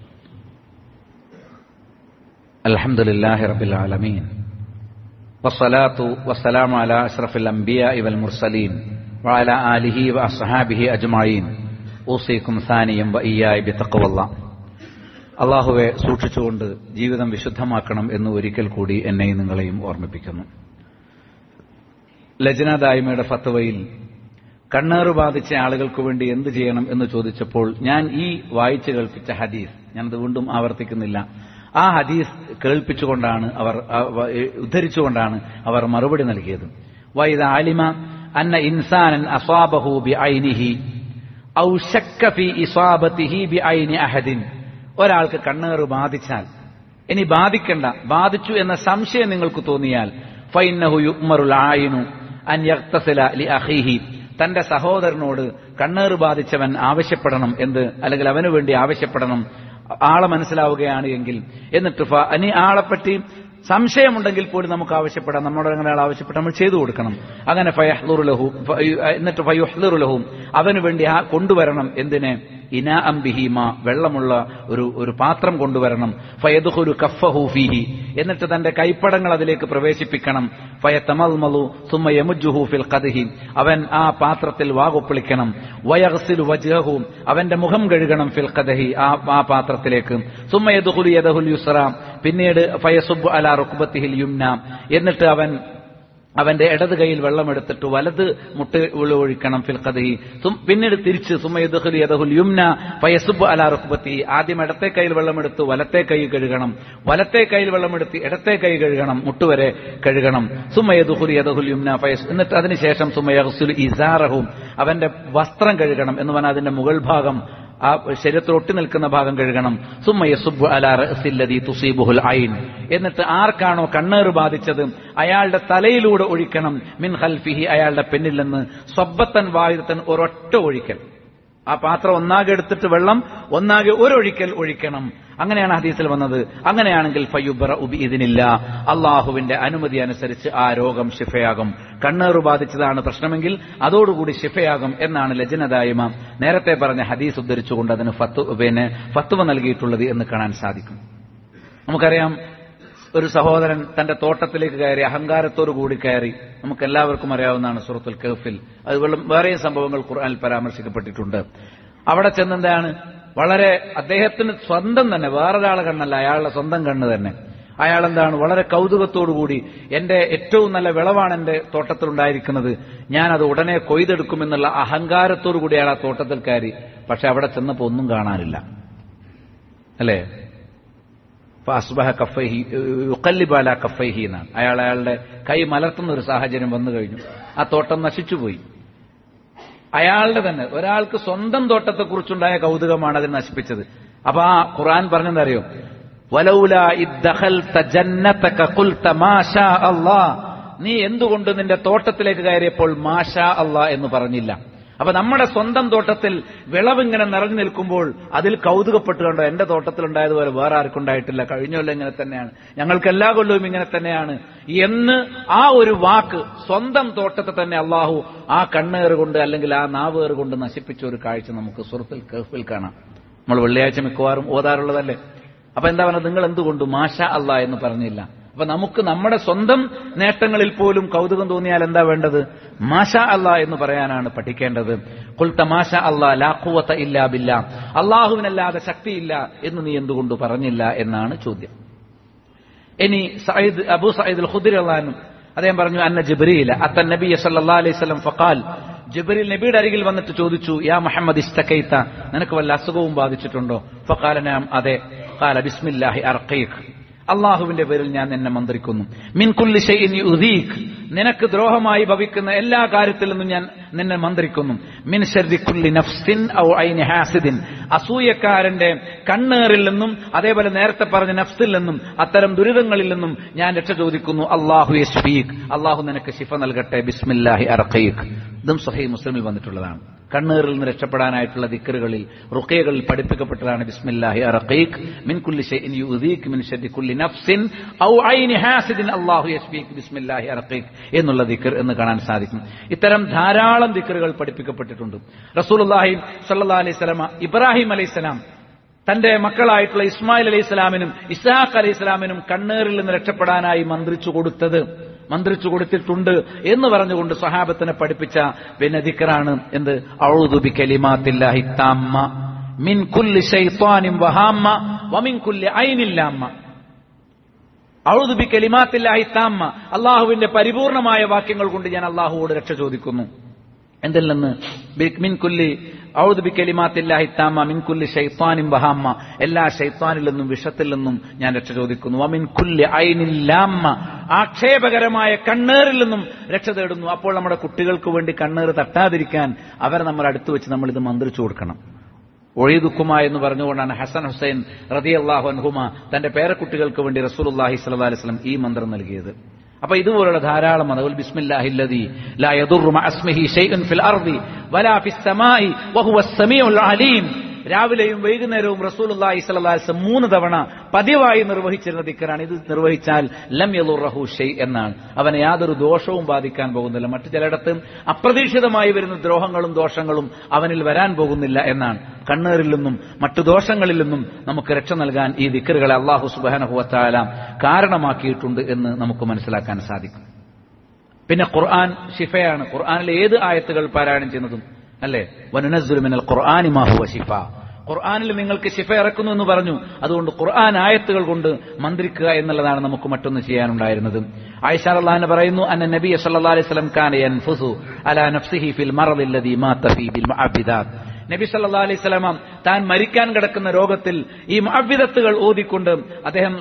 അൽഹംദുലില്ലാഹി റബ്ബിൽ ആലമീൻ വസ്സലാത്തു വസ്സലാമു അലാ അഷ്റഫിൽ അംബിയാഇ വൽ മുർസലീൻ വഅലാ ആലിഹി വഅസ്ഹാബിഹി അജ്മഈൻ ഊസീക്കും സാനിയം വഇയ്യായി ബിത്തഖ്വല്ലാ അള്ളാഹുവെ സൂക്ഷിച്ചുകൊണ്ട് ജീവിതം വിശുദ്ധമാക്കണം എന്ന് ഒരിക്കൽ കൂടി എന്നെയും നിങ്ങളെയും ഓർമ്മിപ്പിക്കുന്നു ലജ്ന ദായ്മയുടെ ഫത്വയിൽ കണ്ണേറ് ബാധിച്ച ആളുകൾക്ക് വേണ്ടി എന്ത് ചെയ്യണം എന്ന് ചോദിച്ചപ്പോൾ ഞാൻ ഈ വായിച്ചു കേൾപ്പിച്ച ഹദീസ് ഞാനത് വീണ്ടും ആവർത്തിക്കുന്നില്ല ആ ഹദീസ് കേൾപ്പിച്ചുകൊണ്ടാണ് അവർ ഉദ്ധരിച്ചുകൊണ്ടാണ് അവർ മറുപടി നൽകിയത് വൈദ ആലിമ അന്ന ഇൻസാനൻ അസ്വാബഹു ബി ഐനിഹി ഔ ശക്ക ഫി ഇസ്വാബത്തിഹി ബി ഐനി അഹദിൻ ഒരാൾക്ക് കണ്ണേറ് ബാധിച്ചാൽ ഇനി ബാധിക്കണ്ട ബാധിച്ചു എന്ന സംശയം നിങ്ങൾക്ക് തോന്നിയാൽ ഫൈനഹു യുക്മറുൽ ആയിനു അൻ യക്തസില ലി അഖീഹി തന്റെ സഹോദരനോട് കണ്ണേറ് ബാധിച്ചവൻ ആവശ്യപ്പെടണം എന്ത് അല്ലെങ്കിൽ അവന് വേണ്ടി ആവശ്യപ്പെടണം ആളെ മനസ്സിലാവുകയാണ് എങ്കിൽ എന്നിട്ട് ഇനി ആളെപ്പറ്റി സംശയമുണ്ടെങ്കിൽ പോലും നമുക്ക് ആവശ്യപ്പെടാം നമ്മുടെ അങ്ങനെ ആൾ ആവശ്യപ്പെട്ട് നമ്മൾ ചെയ്തു കൊടുക്കണം അങ്ങനെ ഫയഹ്ലുറുലഹു എന്നിട്ട് ഫയുഹ്ലുറുലഹും അവന് വേണ്ടി ആ കൊണ്ടുവരണം എന്തിനെ ഇനാ അംബിഹിമ വെള്ളമുള്ള ഒരു ഒരു പാത്രം കൊണ്ടുവരണം ഫയദുഹുരു കഫഹു ഫീഹി എന്നിട്ട് തന്റെ കൈപ്പടങ്ങൾ അതിലേക്ക് പ്രവേശിപ്പിക്കണം ഫയത്തമൽമലു സുമ്മ യമുജുഹു ഫിൽ ഖദ്ഹി അവൻ ആ പാത്രത്തിൽ വാകൊപ്പിളിക്കണം വയഗ്സിലു വജ്ഹഹു അവന്റെ മുഖം കഴുകണം ഫിൽ ഖദ്ഹി ആ ആ പാത്രത്തിലേക്ക് സുമ്മ യദ്ഖുലു യദഹുൽ യുസ്ര പിന്നീട് ഫയസുബ് അലാ റുക്ബത്തിഹിൽ യുംന എന്നിട്ട് അവൻ അവന്റെ ഇടത് കൈയിൽ വെള്ളമെടുത്തിട്ട് വലത് മുട്ട ഒഴിക്കണം ഫിൽഖദഹി പിന്നീട് തിരിച്ച് സുമയദുഹുൽ യദഹുൽ യുംന ഫയസുബ് അലാ റുക്ബത്തി ആദ്യം ഇടത്തെ കൈയിൽ വെള്ളമെടുത്ത് വലത്തെ കൈ കഴുകണം വലത്തെ കൈയിൽ വെള്ളമെടുത്ത് ഇടത്തെ കൈ കഴുകണം മുട്ടുവരെ കഴുകണം സുമയദുഹുൽ യദഹുൽ യുംന ഫയസ് എന്നിട്ട് അതിനുശേഷം സുമയഹുൽ ഇസാറഹും അവന്റെ വസ്ത്രം കഴുകണം എന്ന് പറഞ്ഞാൽ അതിന്റെ മുകൾ ഭാഗം ആ ശരീരത്തിൽ ഒട്ടി നിൽക്കുന്ന ഭാഗം കഴുകണം സുമ്മയസുബ് അലാറസില്ലതി തുസീബുഹുൽ ഐൻ എന്നിട്ട് ആർക്കാണോ കണ്ണേറ് ബാധിച്ചത് അയാളുടെ തലയിലൂടെ ഒഴിക്കണം മിൻ ഹൽഫിഹി അയാളുടെ പിന്നിൽ നിന്ന് സ്വബത്തൻ വായുത്തൻ ഒരൊറ്റ ഒഴിക്കൽ ആ പാത്രം ഒന്നാകെ എടുത്തിട്ട് വെള്ളം ഒന്നാകെ ഒരൊഴിക്കൽ ഒഴിക്കണം അങ്ങനെയാണ് ഹദീസിൽ വന്നത് അങ്ങനെയാണെങ്കിൽ ഫയ്യുബറ ഉബി ഇതിനില്ല അള്ളാഹുവിന്റെ അനുമതി അനുസരിച്ച് ആ രോഗം ഷിഫയാകും കണ്ണേറ് ബാധിച്ചതാണ് പ്രശ്നമെങ്കിൽ അതോടുകൂടി ഷിഫയാകും എന്നാണ് ലജനദായ്മ നേരത്തെ പറഞ്ഞ ഹദീസ് ഉദ്ധരിച്ചുകൊണ്ട് അതിന് ഫത്തു പിന്നെ ഫത്തുവ നൽകിയിട്ടുള്ളത് എന്ന് കാണാൻ സാധിക്കും നമുക്കറിയാം ഒരു സഹോദരൻ തന്റെ തോട്ടത്തിലേക്ക് കയറി അഹങ്കാരത്തോടു കൂടി കയറി നമുക്ക് എല്ലാവർക്കും അറിയാവുന്നതാണ് സുഹൃത്തുൽ കെഫിൽ അത് വേറെയും സംഭവങ്ങൾ ഖുർആനിൽ പരാമർശിക്കപ്പെട്ടിട്ടുണ്ട് അവിടെ ചെന്നെന്താണ് വളരെ അദ്ദേഹത്തിന് സ്വന്തം തന്നെ വേറൊരാളെ കണ്ണല്ല അയാളുടെ സ്വന്തം കണ്ണ് തന്നെ അയാൾ എന്താണ് വളരെ കൗതുകത്തോടുകൂടി എന്റെ ഏറ്റവും നല്ല വിളവാണ് എന്റെ തോട്ടത്തിലുണ്ടായിരിക്കുന്നത് ഞാൻ അത് ഉടനെ കൊയ്തെടുക്കുമെന്നുള്ള അഹങ്കാരത്തോടുകൂടി അയാൾ ആ തോട്ടത്തിൽ കയറി പക്ഷെ അവിടെ ചെന്നപ്പോ ഒന്നും കാണാനില്ല അല്ലേ ഫാസ്ബഹ കഫൈഹി യുക്കല്ലിബാല കഫൈഹി എന്നാണ് അയാൾ അയാളുടെ കൈ മലർത്തുന്ന ഒരു സാഹചര്യം വന്നു കഴിഞ്ഞു ആ തോട്ടം നശിച്ചുപോയി അയാളുടെ തന്നെ ഒരാൾക്ക് സ്വന്തം തോട്ടത്തെക്കുറിച്ചുണ്ടായ കൗതുകമാണ് അതിനെ നശിപ്പിച്ചത് അപ്പൊ ആ ഖുർആൻ പറഞ്ഞെന്തറിയോ വലൗല അള്ളാ നീ എന്തുകൊണ്ട് നിന്റെ തോട്ടത്തിലേക്ക് കയറിയപ്പോൾ മാഷാ അള്ളാ എന്ന് പറഞ്ഞില്ല അപ്പൊ നമ്മുടെ സ്വന്തം തോട്ടത്തിൽ വിളവിങ്ങനെ നിറഞ്ഞു നിൽക്കുമ്പോൾ അതിൽ കൗതുകപ്പെട്ടുകൊണ്ടോ എന്റെ തോട്ടത്തിലുണ്ടായതുപോലെ വേറെ ആർക്കുണ്ടായിട്ടില്ല കഴിഞ്ഞല്ലോ ഇങ്ങനെ തന്നെയാണ് ഞങ്ങൾക്ക് എല്ലാ കൊല്ലവും ഇങ്ങനെ തന്നെയാണ് എന്ന് ആ ഒരു വാക്ക് സ്വന്തം തോട്ടത്തെ തന്നെ അള്ളാഹു ആ കണ്ണേറ് കൊണ്ട് അല്ലെങ്കിൽ ആ നാവേറ് കൊണ്ട് നശിപ്പിച്ച ഒരു കാഴ്ച നമുക്ക് സുഹൃത്തിൽ കേഫിൽ കാണാം നമ്മൾ വെള്ളിയാഴ്ച മിക്കവാറും ഓതാറുള്ളതല്ലേ അപ്പൊ എന്താ പറഞ്ഞത് നിങ്ങൾ എന്തുകൊണ്ട് മാഷ അല്ല എന്ന് പറഞ്ഞില്ല അപ്പൊ നമുക്ക് നമ്മുടെ സ്വന്തം നേട്ടങ്ങളിൽ പോലും കൗതുകം തോന്നിയാൽ എന്താ വേണ്ടത് മാഷ അല്ല എന്ന് പറയാനാണ് പഠിക്കേണ്ടത് കുൽത്ത മാഷ അല്ലാ ലാഖുവത്ത ഇല്ലാ ബില്ല അള്ളാഹുവിനല്ലാതെ ശക്തിയില്ല എന്ന് നീ എന്തുകൊണ്ട് പറഞ്ഞില്ല എന്നാണ് ചോദ്യം ഇനി സയ്യിദ് അബൂ സയ്യിദ് ഖുദ്രി അള്ളഹാനും അദ്ദേഹം പറഞ്ഞു അന്ന ജിബ്രീല അത്തൻ നബി സല്ലാ അലൈഹി സ്വലം ഫഖാൽ ജിബ്രീൽ നബിയുടെ അരികിൽ വന്നിട്ട് ചോദിച്ചു യാ മുഹമ്മദ് ഇസ്തക്കൈത്ത നിനക്ക് വല്ല അസുഖവും ബാധിച്ചിട്ടുണ്ടോ ഫഖാലനാം അതെ ഖാല ബിസ്മില്ലാഹി അർഖീഖ് അള്ളാഹുവിന്റെ പേരിൽ ഞാൻ നിന്നെ മന്ത്രിക്കുന്നു മിൻ കുല്ലി ഷൈഇൻ യുദീഖ് നിനക്ക് ദ്രോഹമായി ഭവിക്കുന്ന എല്ലാ കാര്യത്തിൽ നിന്നും ഞാൻ നിന്നെ മന്ത്രിക്കുന്നു മിൻ ശർരി കുല്ലി നഫ്സിൻ ഔ ഐനി ഹാസിദിൻ അസൂയക്കാരന്റെ കണ്ണേറിൽ നിന്നും അതേപോലെ നേരത്തെ പറഞ്ഞ നഫ്സിൽ നിന്നും അത്തരം ദുരിതങ്ങളിൽ നിന്നും ഞാൻ രക്ഷ ചോദിക്കുന്നു അള്ളാഹു യസ്ഫീഖ് അള്ളാഹു നിനക്ക് ശിഫ നൽകട്ടെ ബിസ്മില്ലാഹി അറഖീഖ് ഇതും സഹീ മുസ്ലിമിൽ വന്നിട്ടുള്ളതാണ് കണ്ണേറിൽ നിന്ന് രക്ഷപ്പെടാനായിട്ടുള്ള ദിക്കറുകളിൽ റുക്കയകളിൽ പഠിപ്പിക്കപ്പെട്ടതാണ് ബിസ്മില്ലാഹി അറഖീഖ് മിൻ കുല്ലി ഷൈഇൻ യുദീക് മിൻ ശർരി കുല്ലി നഫ്സിൻ ഔ ഐനി ഹാസിദിൻ അല്ലാഹു യസ്ബീക് ബിസ്മില്ലാഹി അറഖീഖ് എന്നുള്ള ദിക്കർ എന്ന് കാണാൻ സാധിക്കും ഇത്തരം ധാരാളം ദിക്കറുകൾ പഠിപ്പിക്കപ്പെട്ടിട്ടുണ്ട് റസൂലുള്ളാഹി സ്വല്ലല്ലാഹി അലൈഹി വസല്ലമ ഇബ്രാഹിം അലൈഹിസ്സലാം തന്റെ മക്കളായിട്ടുള്ള ഇസ്മായിൽ അലൈഹി സ്വലാമിനും ഇസ്ഹാഖ് അലൈഹി സ്വലാമിനും കണ്ണേറിൽ നിന്ന് രക്ഷപ്പെടാനായി മന്ത്രിച്ചു കൊടുത്തത് മന്ത്രിച്ചു കൊടുത്തിട്ടുണ്ട് എന്ന് പറഞ്ഞുകൊണ്ട് സ്വഹാബത്തിനെ പഠിപ്പിച്ച പിന്നെ ദിക്കറാണ് എന്ത് ഔദുബി കലിമാത്തില്ലാഹി താമ്മ മിൻ കുല്ലി ശൈത്വാനിൻ വഹാമ്മ വമിൻ കുല്ലി ഐനില്ലാമ്മ ഔദുബി കലിമാത്തില്ലാഹി താമ്മ അള്ളാഹുവിന്റെ പരിപൂർണമായ വാക്യങ്ങൾ കൊണ്ട് ഞാൻ അള്ളാഹുവോട് രക്ഷ ചോദിക്കുന്നു എന്തിൽ നിന്ന് മിൻ കുല്ലി ഔദ് ബി കലിമാത്തില്ലാഹി താമ മിൻ കുല്ലി ഷൈത്താനിൻ വഹാമ്മ എല്ലാ ഷൈത്താനിൽ നിന്നും വിഷത്തിൽ നിന്നും ഞാൻ രക്ഷ ചോദിക്കുന്നു വമിൻ കുല്ലി ഐനില്ലാമ്മ ആക്ഷേപകരമായ കണ്ണേറിൽ നിന്നും രക്ഷ തേടുന്നു അപ്പോൾ നമ്മുടെ കുട്ടികൾക്ക് വേണ്ടി കണ്ണേറ് തട്ടാതിരിക്കാൻ അവരെ നമ്മൾ അടുത്ത് വെച്ച് നമ്മൾ ഇത് മന്ത്രിച്ചു കൊടുക്കണം ഒഴിതുക്കുമ എന്ന് പറഞ്ഞുകൊണ്ടാണ് ഹസൻ ഹുസൈൻ റതി അള്ളാഹു അൻഹുമ തന്റെ പേരക്കുട്ടികൾക്ക് വേണ്ടി റസൂലുല്ലാഹി സ്വല്ലല്ലാഹി അലൈഹി വസല്ലം ഈ മന്ത്രം നൽകിയത് അപ്പൊ ഇതുപോലുള്ള ധാരാളം അതുപോലെ ബിസ്മില്ലാഹില്ലദി ലാ യദുറു മഅസ്മിഹി ഷൈഉൻ ഫിൽ അർദി വലാ ഫിസ് സമാഇ വഹുവ സമീഉൽ അലീം രാവിലെയും വൈകുന്നേരവും റസൂലുള്ളാഹി സ്വല്ലല്ലാഹി അലൈഹി വസല്ലം മൂന്ന് തവണ പതിവായി നിർവഹിച്ചിരുന്ന ദിക്കറാണ് ഇത് നിർവഹിച്ചാൽ ലം യദുറഹു ഷൈ എന്നാണ് അവനെ യാതൊരു ദോഷവും ബാധിക്കാൻ പോകുന്നില്ല മറ്റു ചിലയിടത്ത് അപ്രതീക്ഷിതമായി വരുന്ന ദ്രോഹങ്ങളും ദോഷങ്ങളും അവനിൽ വരാൻ പോകുന്നില്ല എന്നാണ് കണ്ണേറിൽ നിന്നും മറ്റു ദോഷങ്ങളിൽ നിന്നും നമുക്ക് രക്ഷ നൽകാൻ ഈ ദിക്കറുകളെ അള്ളാഹു സുബാനഹുവത്താല കാരണമാക്കിയിട്ടുണ്ട് എന്ന് നമുക്ക് മനസ്സിലാക്കാൻ സാധിക്കും പിന്നെ ഖുർആൻ ഷിഫയാണ് ഖുർആനിലെ ഏത് ആയത്തുകൾ പാരായണം ചെയ്യുന്നതും അല്ലേ വനുനസ്സുലുമിനൽ ഖുർആാനി മാഹുവ ഷിഫ ഖുർആാനിൽ നിങ്ങൾക്ക് ശിഫ ഇറക്കുന്നു എന്ന് പറഞ്ഞു അതുകൊണ്ട് ഖുർആൻ ആയത്തുകൾ കൊണ്ട് മന്ത്രിക്കുക എന്നുള്ളതാണ് നമുക്ക് മറ്റൊന്ന് ചെയ്യാനുണ്ടായിരുന്നത് ആയിഷ അള്ളഹാൻ പറയുന്നു അന്ന നബി സല്ലല്ലാഹു അലൈഹി വസല്ലം കാന യൻഫുസു അലാ നഫ്സിഹി ഫിൽ മറദി അല്ലദീ മാത ഫീ ബിൽ മുഅബ്ബിദാത്ത് നബി സല്ലല്ലാഹു അലൈഹി വസല്ലമ താൻ മരിക്കാൻ കിടക്കുന്ന രോഗത്തിൽ ഈ മുഅവ്വിദത്തുകൾ ഊതിക്കൊണ്ട് അദ്ദേഹം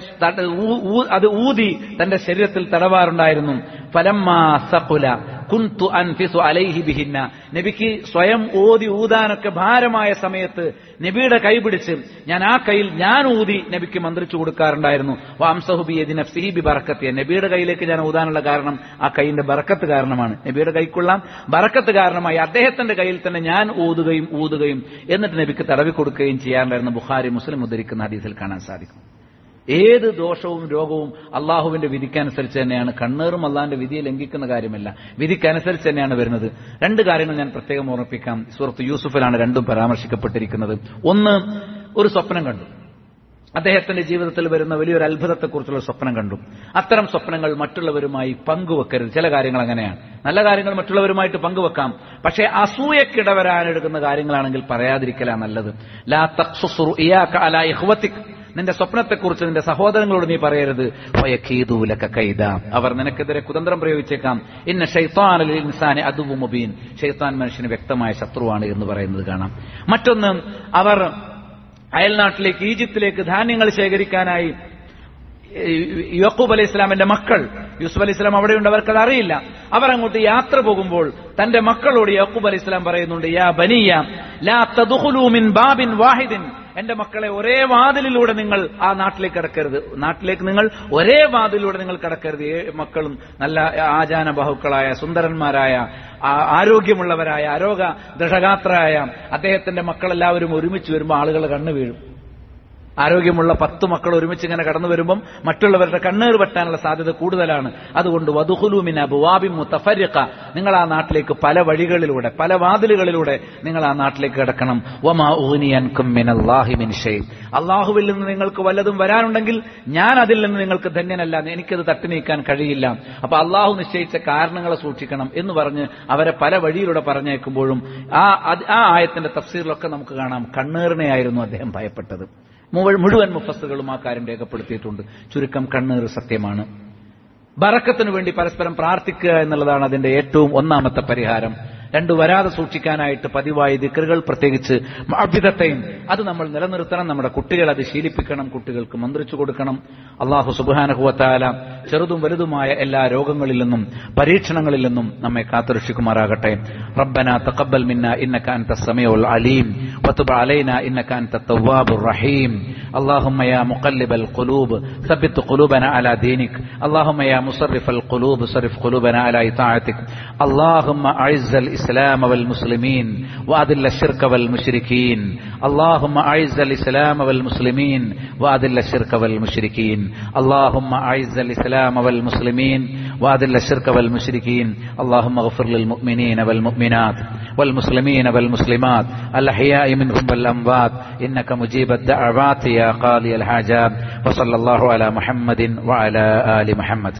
അത് ഊതി തന്റെ ശരീരത്തിൽ തടവാറുണ്ടായിരുന്നു ഫലമ്മാ സഖുല കുന്തു അൻഫിസു അലൈഹി ബിഹിന്ന നബിക്ക് സ്വയം ഓതി ഊതാനൊക്കെ ഭാരമായ സമയത്ത് നബിയുടെ കൈ പിടിച്ച് ഞാൻ ആ കയ്യിൽ ഞാൻ ഊതി നബിക്ക് മന്ത്രിച്ചു കൊടുക്കാറുണ്ടായിരുന്നു വാംസഹുബി നഫ്സിഹി ബി ബറക്കത്ത് നബിയുടെ കയ്യിലേക്ക് ഞാൻ ഊതാനുള്ള കാരണം ആ കൈയിന്റെ ബറക്കത്ത് കാരണമാണ് നബിയുടെ കൈക്കുള്ള ബറക്കത്ത് കാരണമായി അദ്ദേഹത്തിന്റെ കയ്യിൽ തന്നെ ഞാൻ ഊതുകയും ഊതുകയും എന്നിട്ട് നബിക്ക് തടവി കൊടുക്കുകയും ചെയ്യാറുണ്ടായിരുന്നു ബുഖാരി മുസ്ലിം ഉദ്ധരിക്കുന്ന ഹദീസിൽ കാണാൻ സാധിക്കും ഏത് ദോഷവും രോഗവും അള്ളാഹുവിന്റെ വിധിക്കനുസരിച്ച് തന്നെയാണ് കണ്ണേറും അള്ളാഹിന്റെ വിധിയെ ലംഘിക്കുന്ന കാര്യമല്ല വിധിക്കനുസരിച്ച് തന്നെയാണ് വരുന്നത് രണ്ട് കാര്യങ്ങൾ ഞാൻ പ്രത്യേകം ഓർമ്മിപ്പിക്കാം സുഹൃത്ത് യൂസുഫിലാണ് രണ്ടും പരാമർശിക്കപ്പെട്ടിരിക്കുന്നത് ഒന്ന് ഒരു സ്വപ്നം കണ്ടു അദ്ദേഹത്തിന്റെ ജീവിതത്തിൽ വരുന്ന വലിയൊരു അത്ഭുതത്തെക്കുറിച്ചുള്ള സ്വപ്നം കണ്ടു അത്തരം സ്വപ്നങ്ങൾ മറ്റുള്ളവരുമായി പങ്കുവെക്കരുത് ചില കാര്യങ്ങൾ അങ്ങനെയാണ് നല്ല കാര്യങ്ങൾ മറ്റുള്ളവരുമായിട്ട് പങ്കുവെക്കാം പക്ഷേ അസൂയക്കിടവരാനെടുക്കുന്ന കാര്യങ്ങളാണെങ്കിൽ പറയാതിരിക്കലാണ് നല്ലത് ലാ തഖ്സുറു ഇയാക അലാ ഇഖ്വതിക് നിന്റെ സ്വപ്നത്തെക്കുറിച്ച് നിന്റെ സഹോദരങ്ങളോട് നീ പറയരുത് ഫയഖീദൂലക കൈദ അവർ നിനക്കെതിരെ കുതന്ത്രം പ്രയോഗിച്ചേക്കാം ഇന്ന ഷൈത്താനൽ ഇൻസാനെ അതുവു മുബീൻ ഷൈത്താൻ മനുഷ്യന് വ്യക്തമായ ശത്രുവാണ് എന്ന് പറയുന്നത് കാണാം മറ്റൊന്ന് അവർ അയൽനാട്ടിലേക്ക് ഈജിപ്തിലേക്ക് ധാന്യങ്ങൾ ശേഖരിക്കാനായി യൂക്കൂബ് അലൈഹി ഇസ്ലാമിന്റെ മക്കൾ യൂസുഫ് അലൈഹി ഇസ്ലാം അവിടെയുണ്ട് അവർക്കത് അറിയില്ല അവർ അങ്ങോട്ട് യാത്ര പോകുമ്പോൾ തന്റെ മക്കളോട് യാക്കൂബ് അലൈഹി ഇസ്ലാം പറയുന്നുണ്ട് യാ ബനിയ ലാ തദ്ഖുലൂ മിൻ ബാബിൻ വാഹിദിൻ എന്റെ മക്കളെ ഒരേ വാതിലിലൂടെ നിങ്ങൾ ആ നാട്ടിലേക്ക് കടക്കരുത് നാട്ടിലേക്ക് നിങ്ങൾ ഒരേ വാതിലിലൂടെ നിങ്ങൾ കടക്കരുത് ഏ മക്കളും നല്ല ആചാന ബാഹുക്കളായ സുന്ദരന്മാരായ ആരോഗ്യമുള്ളവരായ ആരോഗ്യ ദൃഢഗാത്രരായ അദ്ദേഹത്തിന്റെ മക്കളെല്ലാവരും ഒരുമിച്ച് വരുമ്പോൾ ആളുകൾ കണ്ണു വീഴും ആരോഗ്യമുള്ള പത്ത് മക്കൾ ഒരുമിച്ച് ഇങ്ങനെ കടന്നു വരുമ്പം മറ്റുള്ളവരുടെ കണ്ണേറ് വെട്ടാനുള്ള സാധ്യത കൂടുതലാണ് അതുകൊണ്ട് വധുഹുലൂമിന ബുവാബി മുത്തഫരിക്ക നിങ്ങൾ ആ നാട്ടിലേക്ക് പല വഴികളിലൂടെ പല വാതിലുകളിലൂടെ നിങ്ങൾ ആ നാട്ടിലേക്ക് കിടക്കണം വമാ ഊനിയൻകും മിനല്ലാഹി മിൻ ഷൈ അള്ളാഹുവിൽ നിന്ന് നിങ്ങൾക്ക് വല്ലതും വരാനുണ്ടെങ്കിൽ ഞാൻ അതിൽ നിന്ന് നിങ്ങൾക്ക് ധന്യനല്ല എനിക്കത് തട്ടി നീക്കാൻ കഴിയില്ല അപ്പൊ അള്ളാഹു നിശ്ചയിച്ച കാരണങ്ങളെ സൂക്ഷിക്കണം എന്ന് പറഞ്ഞ് അവരെ പല വഴിയിലൂടെ പറഞ്ഞേക്കുമ്പോഴും ആ ആ ആയത്തിന്റെ തഫ്സീറിലൊക്കെ നമുക്ക് കാണാം കണ്ണേറിനെയായിരുന്നു അദ്ദേഹം ഭയപ്പെട്ടത് മുഴുവൻ മുഫസ്സുകളും ആ കാര്യം രേഖപ്പെടുത്തിയിട്ടുണ്ട് ചുരുക്കം കണ്ണീർ സത്യമാണ് ബറക്കത്തിനു വേണ്ടി പരസ്പരം പ്രാർത്ഥിക്കുക എന്നുള്ളതാണ് അതിന്റെ ഏറ്റവും ഒന്നാമത്തെ പരിഹാരം രണ്ടു വരാതെ സൂക്ഷിക്കാനായിട്ട് പതിവായി ദിക്കറുകൾ പ്രത്യേകിച്ച് അഭ്യുതത്തെയും അത് നമ്മൾ നിലനിർത്തണം നമ്മുടെ കുട്ടികൾ അത് ശീലിപ്പിക്കണം കുട്ടികൾക്ക് മന്ത്രിച്ചു കൊടുക്കണം അള്ളാഹു സുബാനഹുവത്താല ചെറുതും വലുതുമായ എല്ലാ രോഗങ്ങളിൽ നിന്നും പരീക്ഷണങ്ങളിൽ നിന്നും നമ്മെ കാത്തുരക്ഷിക്കുമാറാകട്ടെ റബ്ബന തഖബ്ബൽ മിന്ന ഇന്നക അൻത സമീഉൽ അലീം വതുബ് അലൈന ഇന്നക അൻത തവ്വാബുർ റഹീം اللهم يا مقلب القلوب ثبت قلوبنا على دينك اللهم يا مصرف القلوب صرف قلوبنا على اطاعتك اللهم اعز الاسلام والمسلمين واذل الشرك والمشركين اللهم اعز الاسلام والمسلمين واذل الشرك والمشركين اللهم اعز الاسلام والمسلمين واذل الشرك والمشركين اللهم اغفر للمؤمنين والمؤمنات والمسلمين والمسلمات الاحياء منهم والاموات انك مجيب الدعوات يا قاضي الحاجات وصلى الله على محمد وعلى ال محمد